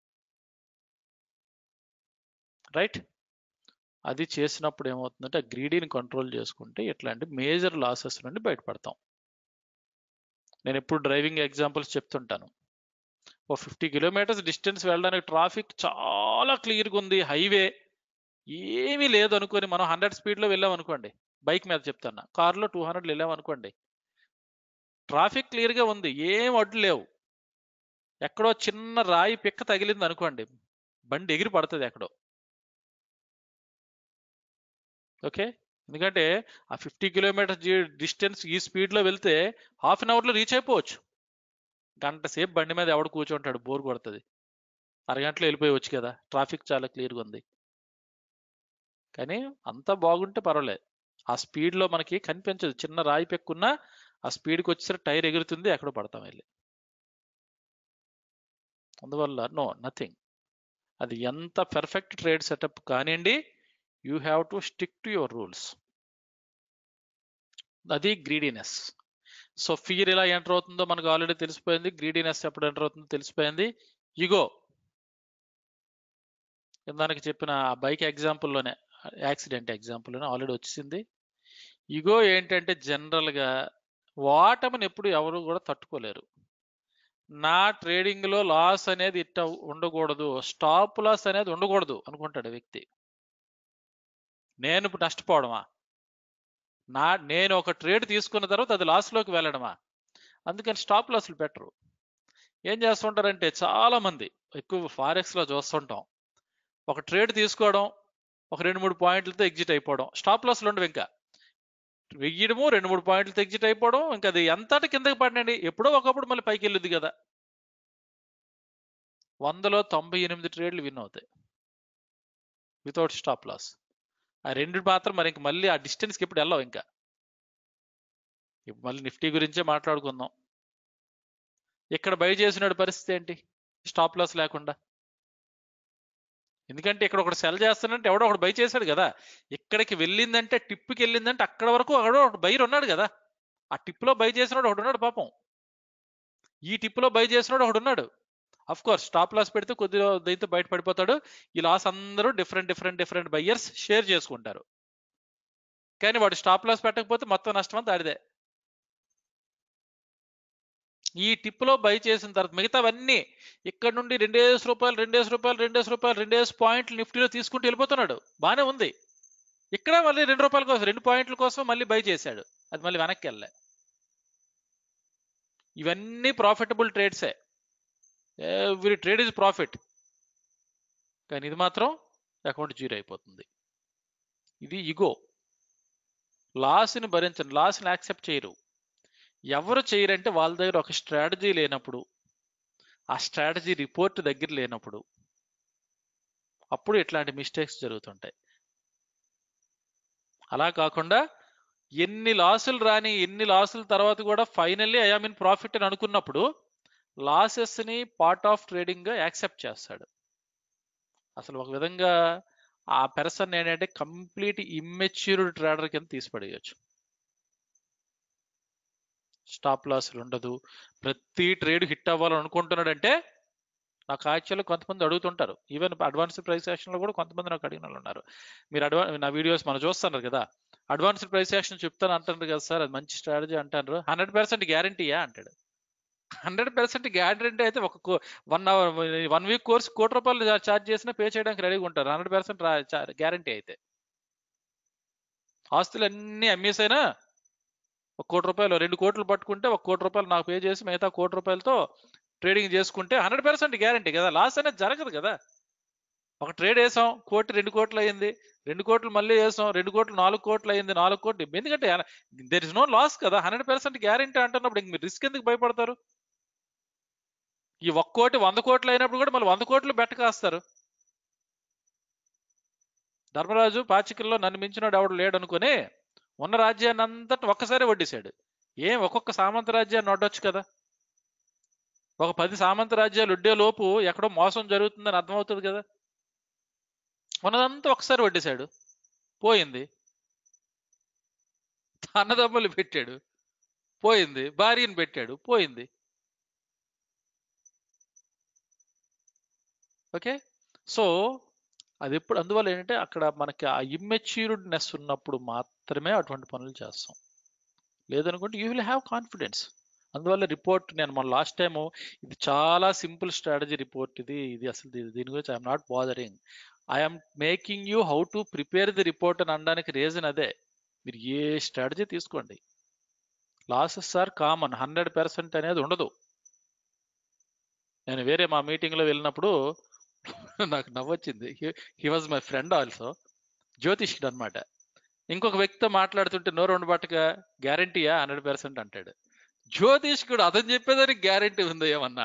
right అది చేసినప్పుడు ఏమవుతుందంటే ఆ గ్రీడీని కంట్రోల్ చేసుకుంటే ఇట్లాంటి మేజర్ లాసెస్ నుండి బయటపడతాం నేను ఎప్పుడు డ్రైవింగ్ ఎగ్జాంపుల్స్ చెప్తుంటాను ఓ ఫిఫ్టీ కిలోమీటర్స్ డిస్టెన్స్ వెళ్ళడానికి ట్రాఫిక్ చాలా క్లియర్గా ఉంది హైవే ఏమీ లేదు అనుకొని మనం హండ్రెడ్ స్పీడ్లో వెళ్ళాం అనుకోండి బైక్ మీద చెప్తాను కార్లో టూ హండ్రెడ్ వెళ్ళాం అనుకోండి ట్రాఫిక్ క్లియర్గా ఉంది ఏం అడ్డు లేవు ఎక్కడో చిన్న రాయి పిక్క తగిలింది అనుకోండి బండి ఎగిరి పడుతుంది ఎక్కడో ఓకే ఎందుకంటే ఆ ఫిఫ్టీ కిలోమీటర్ డిస్టెన్స్ ఈ స్పీడ్లో వెళ్తే హాఫ్ అన్ అవర్లో రీచ్ అయిపోవచ్చు గంట సేపు బండి మీద ఎవడు కూర్చుంటాడు బోర్ కొడుతుంది అరగంటలో వెళ్ళిపోయవచ్చు కదా ట్రాఫిక్ చాలా క్లియర్గా ఉంది కానీ అంతా బాగుంటే పర్వాలేదు ఆ స్పీడ్లో మనకి కనిపించదు చిన్న రాయి పెక్కున్నా ఆ స్పీడ్కి వచ్చేసరికి టైర్ ఎగురుతుంది ఎక్కడ పడతాం వెళ్ళి అందువల్ల నో నథింగ్ అది ఎంత పెర్ఫెక్ట్ ట్రేడ్ సెటప్ కానివ్వండి you have to stick to your rules అది గ్రీడీనెస్ సో ఫియర్ ఎలా ఎంటర్ అవుతుందో మనకు ఆల్రెడీ తెలిసిపోయింది గ్రీడీనెస్ ఎప్పుడు ఎంటర్ అవుతుందో తెలిసిపోయింది ఇగో దానికి చెప్పిన ఆ బైక్ ఎగ్జాంపుల్లోనే యాక్సిడెంట్ ఎగ్జాంపుల్లోనే ఆల్రెడీ వచ్చింది ఇగో ఏంటంటే జనరల్గా వాటమిని ఎప్పుడు ఎవరు కూడా తట్టుకోలేరు నా ట్రేడింగ్లో లాస్ అనేది ఇట్ట ఉండకూడదు స్టాప్ లాస్ అనేది ఉండకూడదు అనుకుంటాడు వ్యక్తి నేను ఇప్పుడు నష్టపోవడమా నా నేను ఒక ట్రేడ్ తీసుకున్న తర్వాత అది లాస్లోకి వెళ్ళడమా అందుకని స్టాప్ లాస్లు పెట్టరు ఏం చేస్తుంటారంటే చాలా మంది ఎక్కువ ఫారెక్స్లో చూస్తుంటాం ఒక ట్రేడ్ తీసుకోవడం ఒక రెండు మూడు పాయింట్లతో ఎగ్జిట్ అయిపోవడం స్టాప్ లాస్లు ఉండవు ఇంకా వెయ్యడము రెండు మూడు పాయింట్లతో ఎగ్జిట్ అయిపోవడం ఇంకా అది ఎంతటి కిందకి పడినండి ఎప్పుడో ఒకప్పుడు మళ్ళీ పైకి వెళ్ళుద్ది కదా వందలో తొంభై ఎనిమిది ట్రేడ్లు విన్ అవుతాయి వితౌట్ స్టాప్ లాస్ ఆ రెండు మాత్రం మరి ఇంక మళ్ళీ ఆ డిస్టెన్స్కి ఇప్పుడు వెళ్ళావు ఇంకా ఇప్పుడు మళ్ళీ నిఫ్టీ గురించే మాట్లాడుకుందాం ఇక్కడ బై చేసినాడు పరిస్థితి ఏంటి స్టాప్ లాస్ లేకుండా ఎందుకంటే ఇక్కడ ఒకటి సెల్ చేస్తానంటే ఎవడో ఒకటి బై చేశాడు కదా ఇక్కడికి వెళ్ళిందంటే టిప్కి వెళ్ళిందంటే అక్కడ వరకు ఎవడో ఒకటి బైర్ ఉన్నాడు కదా ఆ టిప్లో బై చేసినాడు ఒకడు ఉన్నాడు పాపం ఈ టిప్లో బై చేసినాడు ఒకడు ఉన్నాడు అఫ్ కోర్స్ స్టాప్ లాస్ పెడితే కొద్దిగా దైతే బయట పడిపోతాడు ఈ లాస్ అందరూ different different different buyers share చేసుకుంటారు కానీ వాడు స్టాప్ లాస్ పెట్టకపోతే మొత్తం నష్టం అంతా ఆడిదే ఈ టిప్లో బై చేసిన తర్వాత మిగతావన్నీ ఇక్కడ నుండి రెండేసి రూపాయలు రెండేసి రూపాయలు రెండేసి రూపాయలు రెండేసి పాయింట్లు నిఫ్టీలో తీసుకుంటూ వెళ్ళిపోతున్నాడు బాగానే ఉంది ఇక్కడ మళ్ళీ రెండు రూపాయల కోసం రెండు పాయింట్ల కోసం మళ్ళీ బై చేశాడు అది మళ్ళీ వెనక్కి వెళ్ళలే ఇవన్నీ ప్రాఫిటబుల్ ట్రేడ్సే ఎవ్రీ ట్రేడ్ ఇస్ ప్రాఫిట్ కానీ ఇది మాత్రం అకౌంట్ జీరో అయిపోతుంది ఇది ఇగో లాస్ని భరించండి లాస్ని యాక్సెప్ట్ చేయరు ఎవరు చేయరంటే వాళ్ళ దగ్గర ఒక స్ట్రాటజీ లేనప్పుడు ఆ స్ట్రాటజీ రిపోర్ట్ దగ్గర లేనప్పుడు అప్పుడు ఇట్లాంటి మిస్టేక్స్ జరుగుతుంటాయి అలా కాకుండా ఎన్ని లాసులు రాని ఎన్ని లాసుల తర్వాత కూడా ఫైనల్లీ ఐ మీన్ ప్రాఫిట్ అని అనుకున్నప్పుడు లాసెస్ని పార్ట్ ఆఫ్ ట్రేడింగ్గా యాక్సెప్ట్ చేస్తాడు అసలు ఒక విధంగా ఆ పెర్సన్ ఏంటంటే కంప్లీట్ ఇమ్మెచ్యూర్డ్ ట్రేడర్ కింద తీసిపడేయచ్చు స్టాప్ లాస్లు ఉండదు ప్రతి ట్రేడ్ హిట్ అవ్వాలని అనుకుంటున్నాడంటే నాకు యాక్చువల్గా కొంతమంది అడుగుతుంటారు ఈవెన్ అడ్వాన్స్డ్ ప్రైస్ యాక్షన్లో కూడా కొంతమంది నాకు అడిగిన వాళ్ళు ఉన్నారు మీరు అడ్వా నా వీడియోస్ మనం చూస్తున్నారు కదా అడ్వాన్స్డ్ ప్రైస్ యాక్షన్ చెప్తాను అంటారు కదా సార్ అది మంచి స్ట్రాటజీ అంటారు హండ్రెడ్ పర్సెంట్ గ్యారంటీయా అంటాడు హండ్రెడ్ పర్సెంట్ గ్యారంటీ అయితే ఒక one hour one week course కోటి రూపాయలు ఛార్జ్ చేసినా పే చేయడానికి రెడీగా ఉంటారు హండ్రెడ్ పర్సెంట్ గ్యారంటీ అయితే ఆస్తులు అన్నీ అమ్మేసైనా ఒక కోటి రూపాయలు రెండు కోట్లు పట్టుకుంటే ఒక కోటి రూపాయలు నాకు పే చేసి మిగతా కోటి రూపాయలతో ట్రేడింగ్ చేసుకుంటే హండ్రెడ్ పర్సెంట్ గ్యారంటీ కదా లాస్ అనేది జరగదు కదా ఒక ట్రేడ్ వేసాం కోటి రెండు కోట్లు అయ్యింది రెండు కోట్లు మళ్ళీ వేసాం రెండు కోట్లు నాలుగు కోట్లు అయ్యింది నాలుగు కోట్లు ఎందుకంటే దెర్ ఇస్ నో లాస్ కదా హండ్రెడ్ పర్సెంట్ గ్యారంటీ అంటున్నప్పుడు ఇంక మీరు రిస్క్ ఎందుకు భయపడతారు ఈ ఒక్క కోటి వంద కోట్లు అయినప్పుడు కూడా మళ్ళీ వంద కోట్లు బెట్ట కాస్తారు ధర్మరాజు పాచికల్లో నన్ను మించినాడు ఎవడు లేడు అనుకుని ఉన్న రాజ్యాన్ని అంతటి ఒక్కసారి వడ్డేశాడు ఏం ఒక్కొక్క సామంత రాజ్యాన్ని వడ్డొచ్చు కదా ఒక పది సామంత రాజ్యాలు వడ్డే లోపు ఎక్కడో మోసం జరుగుతుందని అర్థమవుతుంది కదా ఉన్నదంతా ఒకసారి వడ్డేశాడు పోయింది అన్నదమ్ములు పెట్టాడు పోయింది భార్యను పెట్టాడు పోయింది ఓకే సో అది ఎప్పుడు అందువల్ల ఏంటంటే అక్కడ మనకి ఆ ఇమ్మెచ్యూర్డ్నెస్ ఉన్నప్పుడు మాత్రమే అటువంటి పనులు చేస్తాం లేదనుకుంటే యూ విల్ హ్యావ్ కాన్ఫిడెన్స్ అందువల్ల రిపోర్ట్ నేను మన లాస్ట్ టైము ఇది చాలా సింపుల్ స్ట్రాటజీ రిపోర్ట్ ఇది ఇది అసలు దీని దీని గురించి I'm not bothering I'm making you how to prepare the report అని అనడానికి రీజన్ అదే మీరు ఏ స్ట్రాటజీ తీసుకోండి losses are common hundred percent అనేది ఉండదు నేను వేరే మా మీటింగ్లో వెళ్ళినప్పుడు నాకు నవ్వొచ్చింది he was my friend also జ్యోతిష్కుడు అనమాట ఇంకొక వ్యక్తితో మాట్లాడుతుంటే నోరు ఉండబట్టగా గ్యారంటీయా హండ్రెడ్ పర్సెంట్ అంటాడు జ్యోతిష్ కూడా అతను చెప్పేదానికి గ్యారంటీ ఉందో ఏమన్నా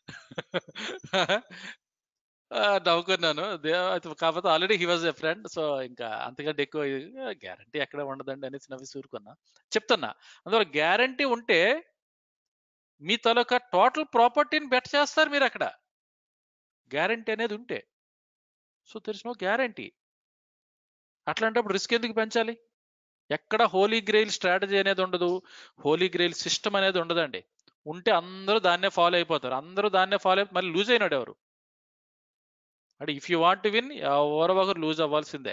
ఆ, నవ్వుకున్నాను దే- అయితే కాకపోతే already he was a friend so ఇంకా అంతకంటే ఎక్కువ గ్యారంటీ ఎక్కడ ఉండదండి అనేసి నవ్వి సూరుకున్నా చెప్తున్నా అందువల్ల గ్యారంటీ ఉంటే మీ తాలూకా టోటల్ ప్రాపర్టీని బెట్ చేస్తారు మీరు అక్కడ గ్యారంటీ అనేది ఉంటే సో తెలిసిన నో గ్యారంటీ అట్లాంటప్పుడు రిస్క్ ఎందుకు పెంచాలి ఎక్కడ హోలీ గ్రెయిల్ స్ట్రాటజీ అనేది ఉండదు హోలీ గ్రెయిల్ సిస్టమ్ అనేది ఉండదండి ఉంటే అందరూ దాన్నే ఫాలో అయిపోతారు అందరూ దాన్నే ఫాలో అయిపోయి మళ్ళీ లూజ్ అయినాడు ఎవరు అంటే if you want to win ఎవరో ఒకరు లూజ్ అవ్వాల్సిందే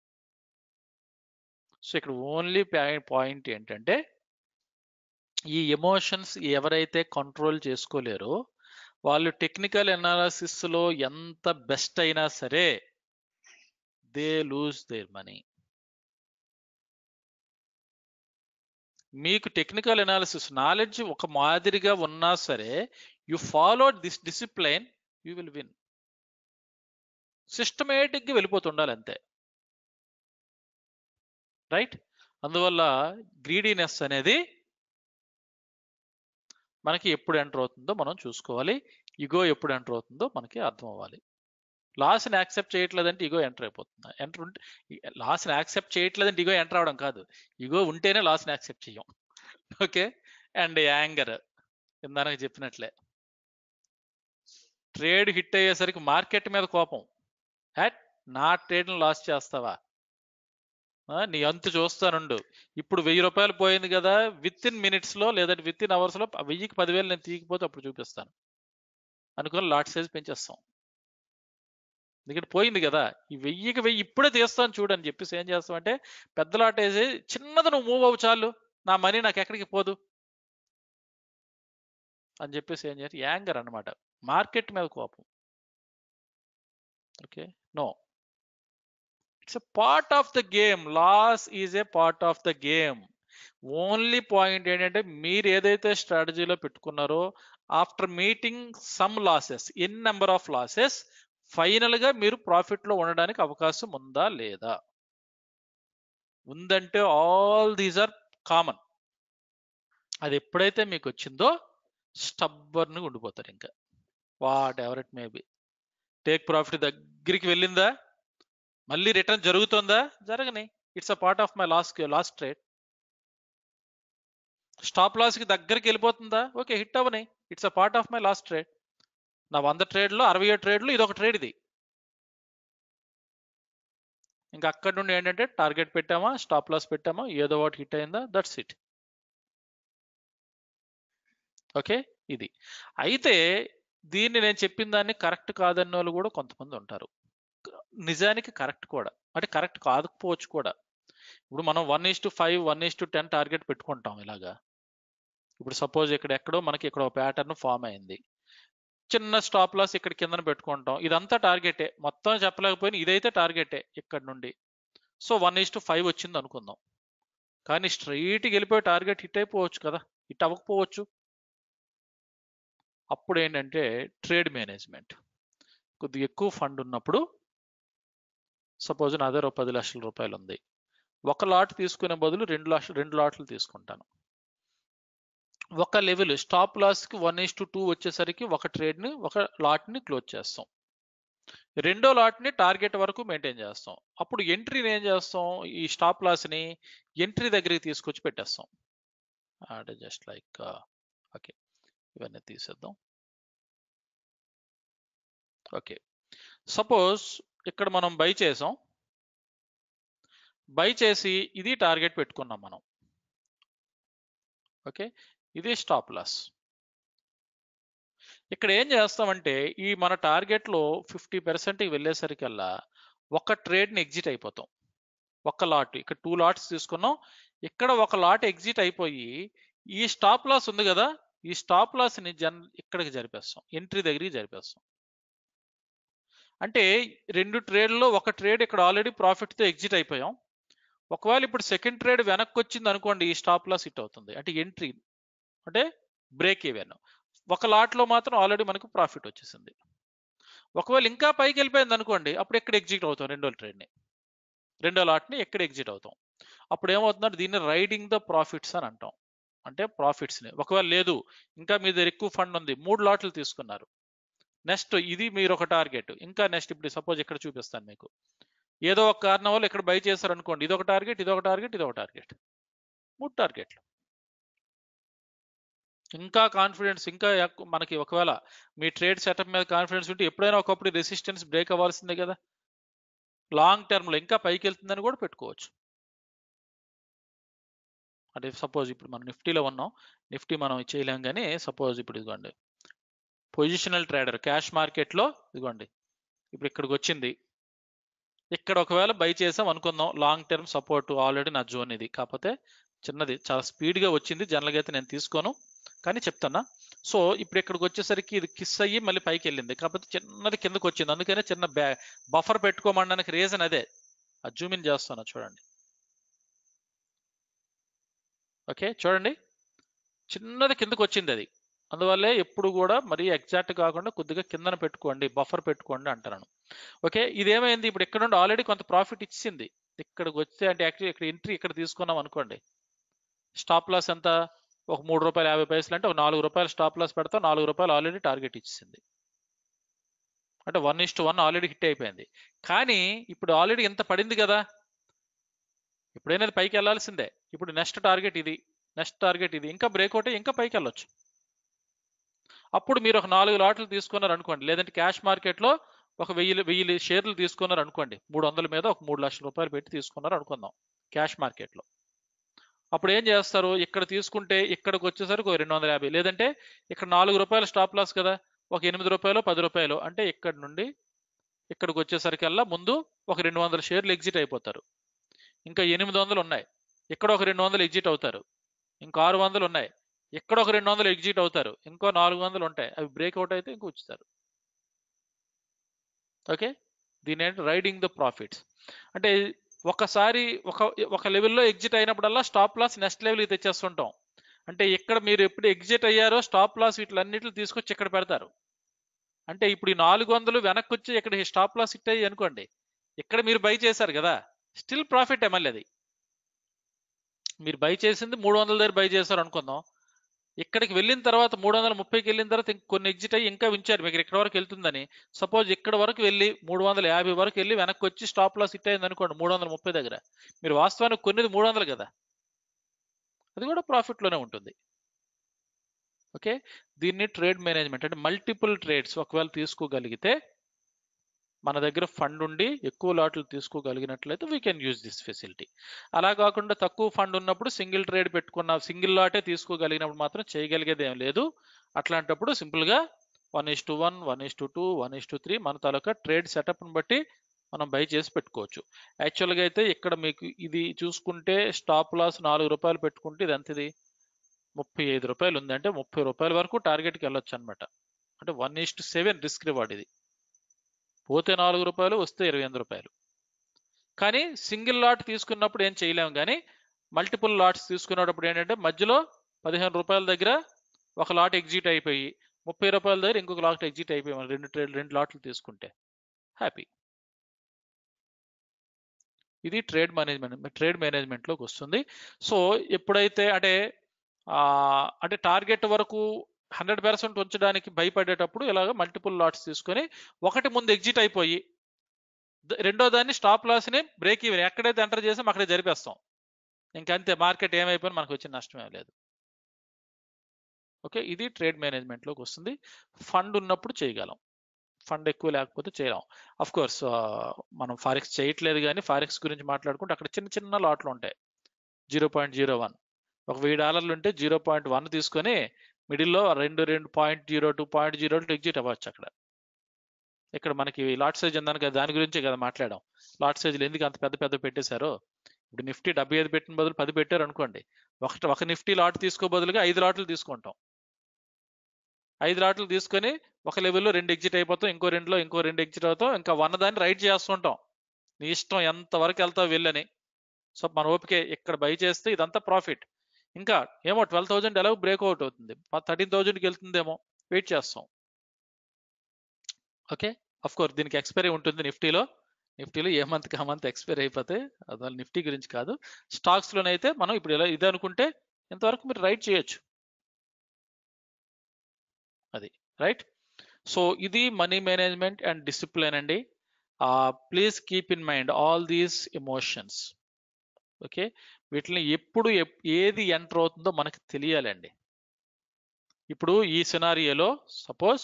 సో ఇక్కడ ఓన్లీ పాయింట్ ఏంటంటే ఈ ఎమోషన్స్ ఎవరైతే కంట్రోల్ చేసుకోలేరో వాళ్ళు టెక్నికల్ లో ఎంత బెస్ట్ అయినా సరే దే లూజ్ దేర్ మనీ మీకు టెక్నికల్ ఎనాలిసిస్ నాలెడ్జ్ ఒక మాదిరిగా ఉన్నా సరే you follow this discipline you will win సిస్టమేటిక్గా వెళ్ళిపోతుండాలి అంతే రైట్ అందువల్ల గ్రీడీనెస్ అనేది మనకి ఎప్పుడు ఎంటర్ అవుతుందో మనం చూసుకోవాలి ఇగో ఎప్పుడు ఎంటర్ అవుతుందో మనకి అర్థం అవ్వాలి లాస్ని యాక్సెప్ట్ చేయట్లేదంటే ఇగో ఎంటర్ అయిపోతుంది ఎంటర్ ఉంటే లాస్ని యాక్సెప్ట్ చేయట్లేదంటే ఇగో ఎంటర్ అవడం కాదు ఇగో ఉంటేనే లాస్ని యాక్సెప్ట్ చేయం ఓకే అండ్ యాంగర్ ఇందాక చెప్పినట్లే ట్రేడ్ హిట్ అయ్యేసరికి మార్కెట్ మీద కోపం హ్యాట్ నా ట్రేడ్ని లాస్ చేస్తావా ఆ, నీ అంతు చూస్తానుండు ఇప్పుడు వెయ్యి రూపాయలు పోయింది కదా విత్ ఇన్ మినిట్స్ లో లేదంటే విత్ ఇన్ అవర్స్ లో ఆ వెయ్యికి పదివేలు నేను తీయకపోతే అప్పుడు చూపిస్తాను అనుకుని లాట్ సైజ్ పెంచేస్తాం ఎందుకంటే పోయింది కదా ఈ వెయ్యికి వెయ్యి ఇప్పుడే తీస్తాను చూడు అని చెప్పేసి ఏం చేస్తాం అంటే పెద్ద లాట్ వేసి చిన్నది నువ్వు మూవ్ అవ్వు చాలు నా మనీ నాకు ఎక్కడికి పోదు అని చెప్పేసి ఏం చేయాలి యాంగర్ అన్నమాట మార్కెట్ మీద కోపం okay no it's a part of the game loss is a part of the game only point ఏంటంటే మీరు ఏదైతే స్ట్రాటజీలో పెట్టుకున్నారో after meeting some losses n number of losses final గా మీరు ప్రాఫిట్ లో ఉండడానికి అవకాశం ఉందా లేదా ఉందంటే ఆల్ దీస్ ఆర్ కామన్ అది ఎప్పుడైతే మీకు వచ్చిందో స్టబ్బర్ని ఉండిపోతారు ఇంకా whatever it may be take profit దగ్గరికి వెళ్ళిందా మళ్ళీ రిటర్న్ జరుగుతుందా జరగని it's a part of my last last trade stop loss కి దగ్గరికి వెళ్ళిపోతుందా ఓకే హిట్ అవని it's a part of my last trade నా వంద ట్రేడ్లో అరవై ఏడు ట్రేడ్లు ఇది ఒక ట్రేడ్ ఇది ఇంకా అక్కడ నుండి ఏంటంటే టార్గెట్ పెట్టామా స్టాప్ లాస్ పెట్టామా ఏదో ఒకటి హిట్ అయిందా దట్స్ ఇట్ ఓకే ఇది అయితే దీన్ని నేను చెప్పిన దాన్ని కరెక్ట్ కాదన్న వాళ్ళు కూడా కొంతమంది ఉంటారు నిజానికి కరెక్ట్ కూడా అంటే కరెక్ట్ కాకపోవచ్చు కూడా ఇప్పుడు మనం one is to five one is to ten target పెట్టుకుంటాం ఇలాగా ఇప్పుడు సపోజ్ ఇక్కడ ఎక్కడో మనకి ఇక్కడ ఒక ప్యాటర్న్ ఫామ్ అయింది చిన్న స్టాప్ లాస్ ఇక్కడ కిందన పెట్టుకుంటాం ఇదంతా టార్గెటే మొత్తం చెప్పలేకపోయినా ఇదైతే టార్గెటే ఇక్కడ నుండి so one is to five వచ్చింది అనుకుందాం కానీ స్ట్రైట్కి వెళ్ళిపోయి టార్గెట్ హిట్ అయిపోవచ్చు కదా హిట్ అవ్వకపోవచ్చు అప్పుడు ఏంటంటే ట్రేడ్ మేనేజ్మెంట్ కొద్దిగా ఎక్కువ ఫండ్ ఉన్నప్పుడు సపోజ్ నా దగ్గర ఒక పది లక్షల రూపాయలు ఉంది ఒక లాట్ తీసుకునే బదులు రెండు లక్షలు రెండు లాట్లు తీసుకుంటాను ఒక లెవెల్ స్టాప్ లాస్కి వన్ ఇస్ టు టూ వచ్చేసరికి ఒక ట్రేడ్ని ఒక లాట్ని క్లోజ్ చేస్తాం రెండో లాట్ని టార్గెట్ వరకు మెయింటైన్ చేస్తాం అప్పుడు ఎంట్రీని ఏం చేస్తాం ఈ స్టాప్ లాస్ని ఎంట్రీ దగ్గరికి తీసుకొచ్చి పెట్టేస్తాం అంటే జస్ట్ లైక్ ఓకే ఇవన్నీ తీసేద్దాం ఓకే సపోజ్ ఇక్కడ మనం బై చేసాం బై చేసి ఇది టార్గెట్ పెట్టుకున్నాం మనం ఓకే ఇది స్టాప్ లాస్ ఇక్కడ ఏం చేస్తామంటే ఈ మన టార్గెట్లో ఫిఫ్టీ పర్సెంట్కి వెళ్ళేసరికల్లా ఒక ట్రేడ్ని ఎగ్జిట్ అయిపోతాం ఒక లాట్ ఇక్కడ టూ లాట్స్ తీసుకున్నాం ఇక్కడ ఒక లాట్ ఎగ్జిట్ అయిపోయి ఈ స్టాప్ లాస్ ఉంది కదా ఈ స్టాప్ లాస్ని జన్ ఇక్కడికి జరిపేస్తాం ఎంట్రీ దగ్గరికి జరిపేస్తాం అంటే రెండు ట్రేడ్లో ఒక ట్రేడ్ ఇక్కడ ఆల్రెడీ ప్రాఫిట్తో ఎగ్జిట్ అయిపోయాం ఒకవేళ ఇప్పుడు సెకండ్ ట్రేడ్ వెనక్కి వచ్చింది అనుకోండి ఈ స్టాప్ లాస్ హిట్ అవుతుంది అంటే ఎంట్రీ అంటే బ్రేక్ ఈవెన్ ఒక లాట్లో మాత్రం ఆల్రెడీ మనకు ప్రాఫిట్ వచ్చేసింది ఒకవేళ ఇంకా పైకి వెళ్ళిపోయింది అనుకోండి అప్పుడు ఎక్కడ ఎగ్జిట్ అవుతాం రెండో ట్రేడ్ని రెండో లాట్ని ఎక్కడ ఎగ్జిట్ అవుతాం అప్పుడు ఏమవుతుందంటే దీన్ని రైడింగ్ ద ప్రాఫిట్స్ అని అంటాం అంటే ప్రాఫిట్స్ ని ఒకవేళ లేదు ఇంకా మీ దగ్గర ఎక్కువ ఫండ్ ఉంది మూడు లాట్లు తీసుకున్నారు నెక్స్ట్ ఇది మీరు ఒక టార్గెట్ ఇంకా నెక్స్ట్ ఇప్పుడు సపోజ్ ఇక్కడ చూపిస్తాను మీకు ఏదో ఒక కారణం వల్ల ఇక్కడ బై చేశారు అనుకోండి ఇది ఒక టార్గెట్ ఇది ఒక టార్గెట్ ఇది ఒక టార్గెట్ మూడు టార్గెట్లు ఇంకా కాన్ఫిడెన్స్ ఇంకా ఎక్కు- మనకి ఒకవేళ మీ ట్రేడ్ సెటప్ మీద కాన్ఫిడెన్స్ ఉంటే ఎప్పుడైనా ఒకప్పుడు రెసిస్టెన్స్ బ్రేక్ అవ్వాల్సిందే కదా లాంగ్ టర్మ్ లో ఇంకా పైకి వెళ్తుందని కూడా పెట్టుకోవచ్చు అంటే సపోజ్ ఇప్పుడు మనం నిఫ్టీలో ఉన్నాం నిఫ్టీ మనం చేయలేం కానీ సపోజ్ ఇప్పుడు ఇదిగోండి పొజిషనల్ ట్రేడర్ క్యాష్ మార్కెట్లో ఇదిగోండి ఇప్పుడు ఇక్కడికి వచ్చింది ఇక్కడ ఒకవేళ బై చేసాం అనుకుందాం లాంగ్ టర్మ్ సపోర్ట్ ఆల్రెడీ నా జోన్ ఇది కాకపోతే చిన్నది చాలా స్పీడ్గా వచ్చింది జనరల్గా అయితే నేను తీసుకోను కానీ చెప్తున్నా సో ఇప్పుడు ఇక్కడికి వచ్చేసరికి ఇది కిస్ అయ్యి మళ్ళీ పైకి వెళ్ళింది కాకపోతే చిన్నది కిందకి వచ్చింది అందుకనే చిన్న బ్యా బఫర్ పెట్టుకోమనడానికి రీజన్ అదే అది జూమ్ ఇన్ చేస్తాను చూడండి ఓకే చూడండి చిన్నది కిందకి వచ్చింది అది అందువల్లే ఎప్పుడు కూడా మరీ ఎగ్జాక్ట్ కాకుండా కొద్దిగా కిందన పెట్టుకోండి బఫర్ పెట్టుకోండి అంటాను ఓకే ఇదేమైంది ఇప్పుడు ఇక్కడ నుండి ఆల్రెడీ కొంత ప్రాఫిట్ ఇచ్చింది ఇక్కడికి వస్తే అంటే యాక్చువల్లీ ఇక్కడ ఎంట్రీ ఇక్కడ తీసుకున్నాం అనుకోండి స్టాప్ లాస్ ఎంత ఒక మూడు రూపాయలు యాభై పైసలు అంటే ఒక నాలుగు రూపాయలు స్టాప్ లాస్ పెడతాం నాలుగు రూపాయలు ఆల్రెడీ టార్గెట్ ఇచ్చింది అంటే one is to one already hit అయిపోయింది కానీ ఇప్పుడు ఆల్రెడీ ఎంత పడింది కదా ఇప్పుడైనా అది పైకి వెళ్ళాల్సిందే ఇప్పుడు నెక్స్ట్ టార్గెట్ ఇది నెక్స్ట్ టార్గెట్ ఇది ఇంకా బ్రేక్ అవుతే ఇంకా పైకి వెళ్ళొచ్చు అప్పుడు మీరు ఒక నాలుగు లాట్లు తీసుకున్నారు అనుకోండి లేదంటే క్యాష్ మార్కెట్లో ఒక వెయ్యి వెయ్యి షేర్లు తీసుకున్నారు అనుకోండి మూడు వందల మీద ఒక మూడు లక్షల రూపాయలు పెట్టి తీసుకున్నారు అనుకుందాం క్యాష్ మార్కెట్లో అప్పుడు ఏం చేస్తారు ఇక్కడ తీసుకుంటే ఇక్కడికి వచ్చేసరికి ఒక రెండు వందల యాభై లేదంటే ఇక్కడ నాలుగు రూపాయలు స్టాప్ లాస్ కదా ఒక ఎనిమిది రూపాయలు పది రూపాయలు అంటే ఇక్కడ నుండి ఇక్కడికి వచ్చేసరికల్లా ముందు ఒక రెండు వందల షేర్లు ఎగ్జిట్ అయిపోతారు ఇంకా ఎనిమిది వందలు ఉన్నాయి ఇక్కడ ఒక రెండు వందలు ఎగ్జిట్ అవుతారు ఇంకా ఆరు వందలు ఉన్నాయి ఇక్కడ ఒక రెండు వందలు ఎగ్జిట్ అవుతారు ఇంకో నాలుగు వందలు ఉంటాయి అవి బ్రేక్అవుట్ అయితే ఇంకో ఉంచుతారు ఓకే దీని ఏంటి రైడింగ్ ద ప్రాఫిట్స్ అంటే ఒకసారి ఒక ఒక లెవెల్లో ఎగ్జిట్ అయినప్పుడల్లా స్టాప్ లాస్ నెక్స్ట్ లెవెల్కి తెచ్చేస్తుంటాం అంటే ఇక్కడ మీరు ఎప్పుడు ఎగ్జిట్ అయ్యారో స్టాప్ లాస్ వీటిలన్నిటిని తీసుకొచ్చి ఇక్కడ పెడతారు అంటే ఇప్పుడు ఈ నాలుగు వందలు వెనక్కి వచ్చి ఇక్కడ స్టాప్ లాస్ హిట్ అయ్యి అనుకోండి ఇక్కడ మీరు బై చేశారు కదా స్టిల్ ప్రాఫిట్ మళ్ళీ అది మీరు బై చేసింది మూడు వందల దగ్గర బై చేశారు అనుకుందాం ఇక్కడికి వెళ్ళిన తర్వాత మూడు వందల ముప్పైకి వెళ్ళిన తర్వాత ఇంక కొన్ని ఎగ్జిట్ అయ్యి ఇంకా ఉంచారు మీకు ఇక్కడ వరకు వెళ్తుందని సపోజ్ ఇక్కడ వరకు వెళ్ళి మూడు వందల యాభై వరకు వెళ్ళి వెనక్కి వచ్చి స్టాప్ లాస్ హిట్ అయింది అనుకోండి మూడు వందల ముప్పై దగ్గర మీరు వాస్తవానికి కొన్నిది మూడు వందలు కదా అది కూడా ప్రాఫిట్ లోనే ఉంటుంది ఓకే దీన్ని ట్రేడ్ మేనేజ్మెంట్ అంటే మల్టిపుల్ ట్రేడ్స్ ఒకవేళ తీసుకోగలిగితే మన దగ్గర ఫండ్ ఉండి ఎక్కువ లాట్లు తీసుకోగలిగినట్లయితే we can use this facility అలా కాకుండా తక్కువ ఫండ్ ఉన్నప్పుడు సింగిల్ ట్రేడ్ పెట్టుకున్న సింగిల్ లాటే తీసుకోగలిగినప్పుడు మాత్రం చేయగలిగేది ఏం లేదు అట్లాంటప్పుడు సింపుల్ గా one is to one one is to two one is to three మన తాలూకా ట్రేడ్ సెటప్ని బట్టి మనం బై చేసి పెట్టుకోవచ్చు యాక్చువల్గా అయితే ఇక్కడ మీకు ఇది చూసుకుంటే స్టాప్ లాస్ నాలుగు రూపాయలు పెట్టుకుంటే ఇది ఎంత ఇది ముప్పై ఐదు రూపాయలు ఉంది అంటే ముప్పై రూపాయల వరకు టార్గెట్కి వెళ్ళొచ్చు అనమాట అంటే one is to seven risk reward ఇది పోతే నాలుగు రూపాయలు వస్తే ఇరవై ఎనిమిది రూపాయలు కానీ సింగిల్ లాట్ తీసుకున్నప్పుడు ఏం చేయలేము కానీ మల్టిపుల్ లాట్స్ తీసుకున్నప్పుడు ఏంటంటే మధ్యలో పదిహేను రూపాయల దగ్గర ఒక లాట్ ఎగ్జిట్ అయిపోయి ముప్పై రూపాయల దగ్గర ఇంకొక లాట్ ఎగ్జిట్ అయిపోయి మనం రెండు ట్రేడ్ రెండు లాట్లు తీసుకుంటే హ్యాపీ ఇది ట్రేడ్ మేనేజ్మెంట్ ట్రేడ్ మేనేజ్మెంట్లోకి వస్తుంది సో ఎప్పుడైతే అంటే ఆ, అంటే టార్గెట్ వరకు హండ్రెడ్ పర్సెంట్ ఉంచడానికి భయపడేటప్పుడు ఇలాగ మల్టిపుల్ లాట్స్ తీసుకొని ఒకటి ముందు ఎగ్జిట్ అయిపోయి ద- రెండో దాన్ని స్టాప్ లాస్ని బ్రేక్ ఈవెన్ ఎక్కడైతే ఎంటర్ చేసాం అక్కడే జరిపేస్తాం ఇంకంతే మార్కెట్ ఏమైపోయినా మనకు వచ్చిన నష్టమే లేదు ఓకే ఇది ట్రేడ్ మేనేజ్మెంట్లోకి వస్తుంది ఫండ్ ఉన్నప్పుడు చేయగలం ఫండ్ ఎక్కువ లేకపోతే చేయలేం అఫ్ కోర్స్ మనం ఫారెక్స్ చేయట్లేదు కానీ ఫారెక్స్ గురించి మాట్లాడుకుంటే అక్కడ చిన్న చిన్న లాట్లు ఉంటాయి జీరో పాయింట్ జీరో వన్ ఒక వెయ్యి డాలర్లు ఉంటే జీరో పాయింట్ వన్ తీసుకొని మిడిల్లో రెండు రెండు point zero two point zero two exit అవ్వచ్చు అక్కడ ఇక్కడ మనకి లాట్ సైజ్ ఉందని కదా దాని గురించే కదా మాట్లాడాం లాట్ సైజులు ఎందుకు అంత పెద్ద పెద్ద పెట్టేశారో ఇప్పుడు నిఫ్టీ డెబ్బై ఐదు పెట్టిన బదులు పది పెట్టారు అనుకోండి ఒకటి ఒక నిఫ్టీ లాట్ తీసుకో బదులుగా ఐదు లాట్లు తీసుకుంటాం ఐదు లాట్లు తీసుకొని ఒక లెవెల్లో రెండు ఎగ్జిట్ అయిపోతాం ఇంకో రెండులో ఇంకో రెండు ఎగ్జిట్ అవుతాం ఇంకా వన్ దాన్ని రైట్ చేస్తుంటాం నీ ఇష్టం ఎంత వరకు వెళ్తావు వెళ్ళని సో మన ఓపికే ఇక్కడ బై చేస్తే ఇదంతా ప్రాఫిట్ ఇంకా ఏమో ట్వెల్వ్ థౌజండ్ ఎలాగో బ్రేక్అవుట్ అవుతుంది థర్టీన్ థౌజండ్కి వెళ్తుందేమో వెయిట్ చేస్తాం ఓకే అఫ్ కోర్స్ దీనికి ఎక్స్పైరీ ఉంటుంది నిఫ్టీలో నిఫ్టీలో ఏ మంత్కి ఆ మంత్ ఎక్స్పైర్ అయిపోతే అందువల్ల నిఫ్టీ గురించి కాదు స్టాక్స్లోనైతే మనం ఇప్పుడు ఇలా ఇది అనుకుంటే ఇంతవరకు మీరు రైట్ చేయొచ్చు అది రైట్ సో ఇది మనీ మేనేజ్మెంట్ అండ్ డిసిప్లిన్ అండి please keep in mind all these emotions okay వీటిని ఎప్పుడు ఎప్- ఏది ఎంటర్ అవుతుందో మనకు తెలియాలండి ఇప్పుడు ఈ సినారియోలో సపోజ్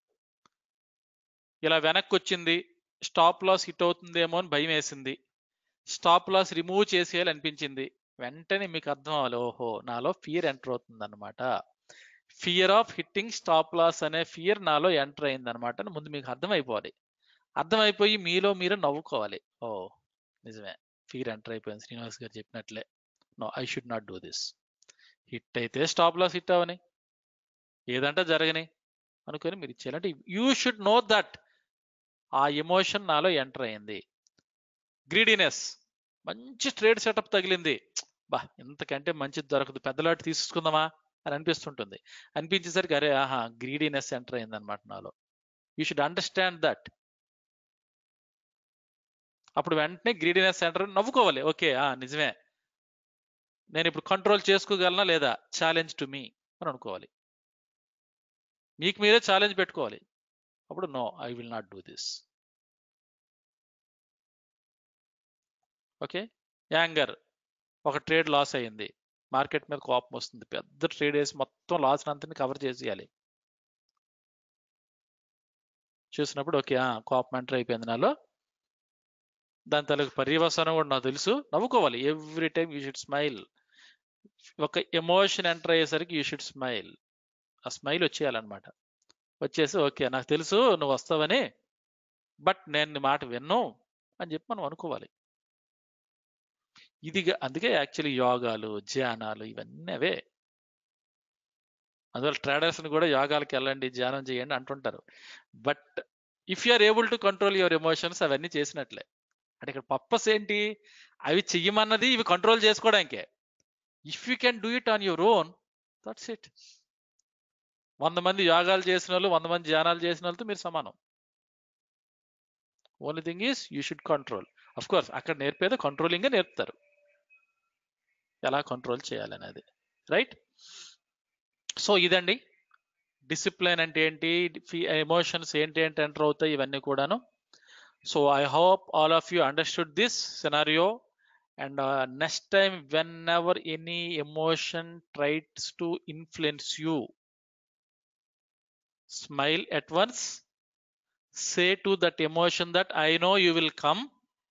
ఇలా వెనక్కి వచ్చింది స్టాప్ లాస్ హిట్ అవుతుందేమో అని భయం వేసింది స్టాప్ లాస్ రిమూవ్ చేసేయాలి అనిపించింది వెంటనే మీకు అర్థం అవ్వాలి ఓహో నాలో ఫియర్ ఎంటర్ అవుతుంది అనమాట fear of hitting stop loss అనే ఫియర్ నాలో ఎంటర్ అయింది అనమాట అని ముందు మీకు అర్థమైపోవాలి అర్థమైపోయి మీలో మీరు నవ్వుకోవాలి ఓ నిజమే ఫియర్ ఎంటర్ అయిపోయింది శ్రీనివాస్ గారు చెప్పినట్లే no I should not do this hit అయితే స్టాప్ లాస్ హిట్ అవని ఏదంటే జరగని అనుకొని మీరు ఇచ్చేయాలంటే యూ షుడ్ నో దట్ ఆ ఎమోషన్ నాలో ఎంటర్ అయింది గ్రీడీనెస్ మంచి ట్రేడ్ సెటప్ తగిలింది బా ఇంతకంటే మంచిది దొరకదు పెద్దలాటి తీసుకుందామా అని అనిపిస్తుంటుంది అనిపించేసరికి అరే ఆహా గ్రీడీనెస్ ఎంటర్ అయింది అనమాట నాలో యూ షుడ్ అండర్స్టాండ్ దట్ అప్పుడు వెంటనే గ్రీడీనెస్ సెంటర్ నవ్వుకోవాలి ఓకే ఆ నిజమే నేను ఇప్పుడు కంట్రోల్ చేసుకోగలనా లేదా ఛాలెంజ్ టు మీ అని అనుకోవాలి మీకు మీరే ఛాలెంజ్ పెట్టుకోవాలి అప్పుడు no I will not do this okay anger ఒక ట్రేడ్ లాస్ అయ్యింది మార్కెట్ మీద కోపం వస్తుంది పెద్ద ట్రేడ్ వేసి మొత్తం లాస్ అంతా కవర్ చేసేయాలి చూసినప్పుడు ఓకే కోపం ఎంటర్ అయిపోయింది నాలో దాని తలకు పర్యవసానం కూడా నాకు తెలుసు నవ్వుకోవాలి every time you should smile ఒక ఎమోషన్ ఎంటర్ అయ్యేసరికి యూ షుడ్ స్మైల్ ఆ స్మైల్ వచ్చేయాలన్నమాట వచ్చేసి ఓకే నాకు తెలుసు నువ్వు వస్తావని బట్ నేను నీ మాట విన్ను అని చెప్పి మనం అనుకోవాలి ఇది అందుకే యాక్చువల్లీ యోగాలు ధ్యానాలు ఇవన్నీ అవే అందువల్ల ట్రేడర్స్ని కూడా యోగాలకు వెళ్ళండి ధ్యానం చేయండి అంటుంటారు but if you are able to control your emotions అవన్నీ చేసినట్లే అంటే ఇక్కడ పర్పస్ ఏంటి అవి చెయ్యమన్నది ఇవి కంట్రోల్ చేసుకోవడానికే if you can do it on your own that's it వంద మంది యోగాలు చేసిన వాళ్ళు వంద మంది ధ్యానాలు చేసిన వాళ్ళతో మీరు సమానం only thing is you should control of course అక్కడ నేర్పేది కంట్రోలింగ్ నేర్పుతారు ఎలా కంట్రోల్ చేయాలనేది రైట్ సో ఇదండి డిసిప్లైన్ అంటే ఏంటి ఎమోషన్స్ ఏంటి ఏంటి ఎంటర్ అవుతాయి ఇవన్నీ కూడాను so I hope all of you understood this scenario and next time whenever any emotion tries to influence you smile at once say to that emotion that i know you will come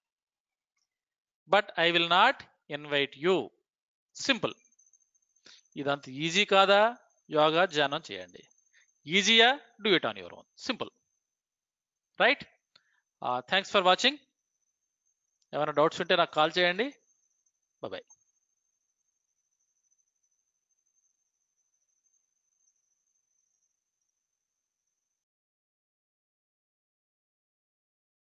but i will not invite you simple ఇదంత easy కాదా యోగా ధ్యానం చేయండి ఈజీయా do it on your own simple right thanks for watching ఏమైనా doubts ఉంటే నాకు call చేయండి బాయ్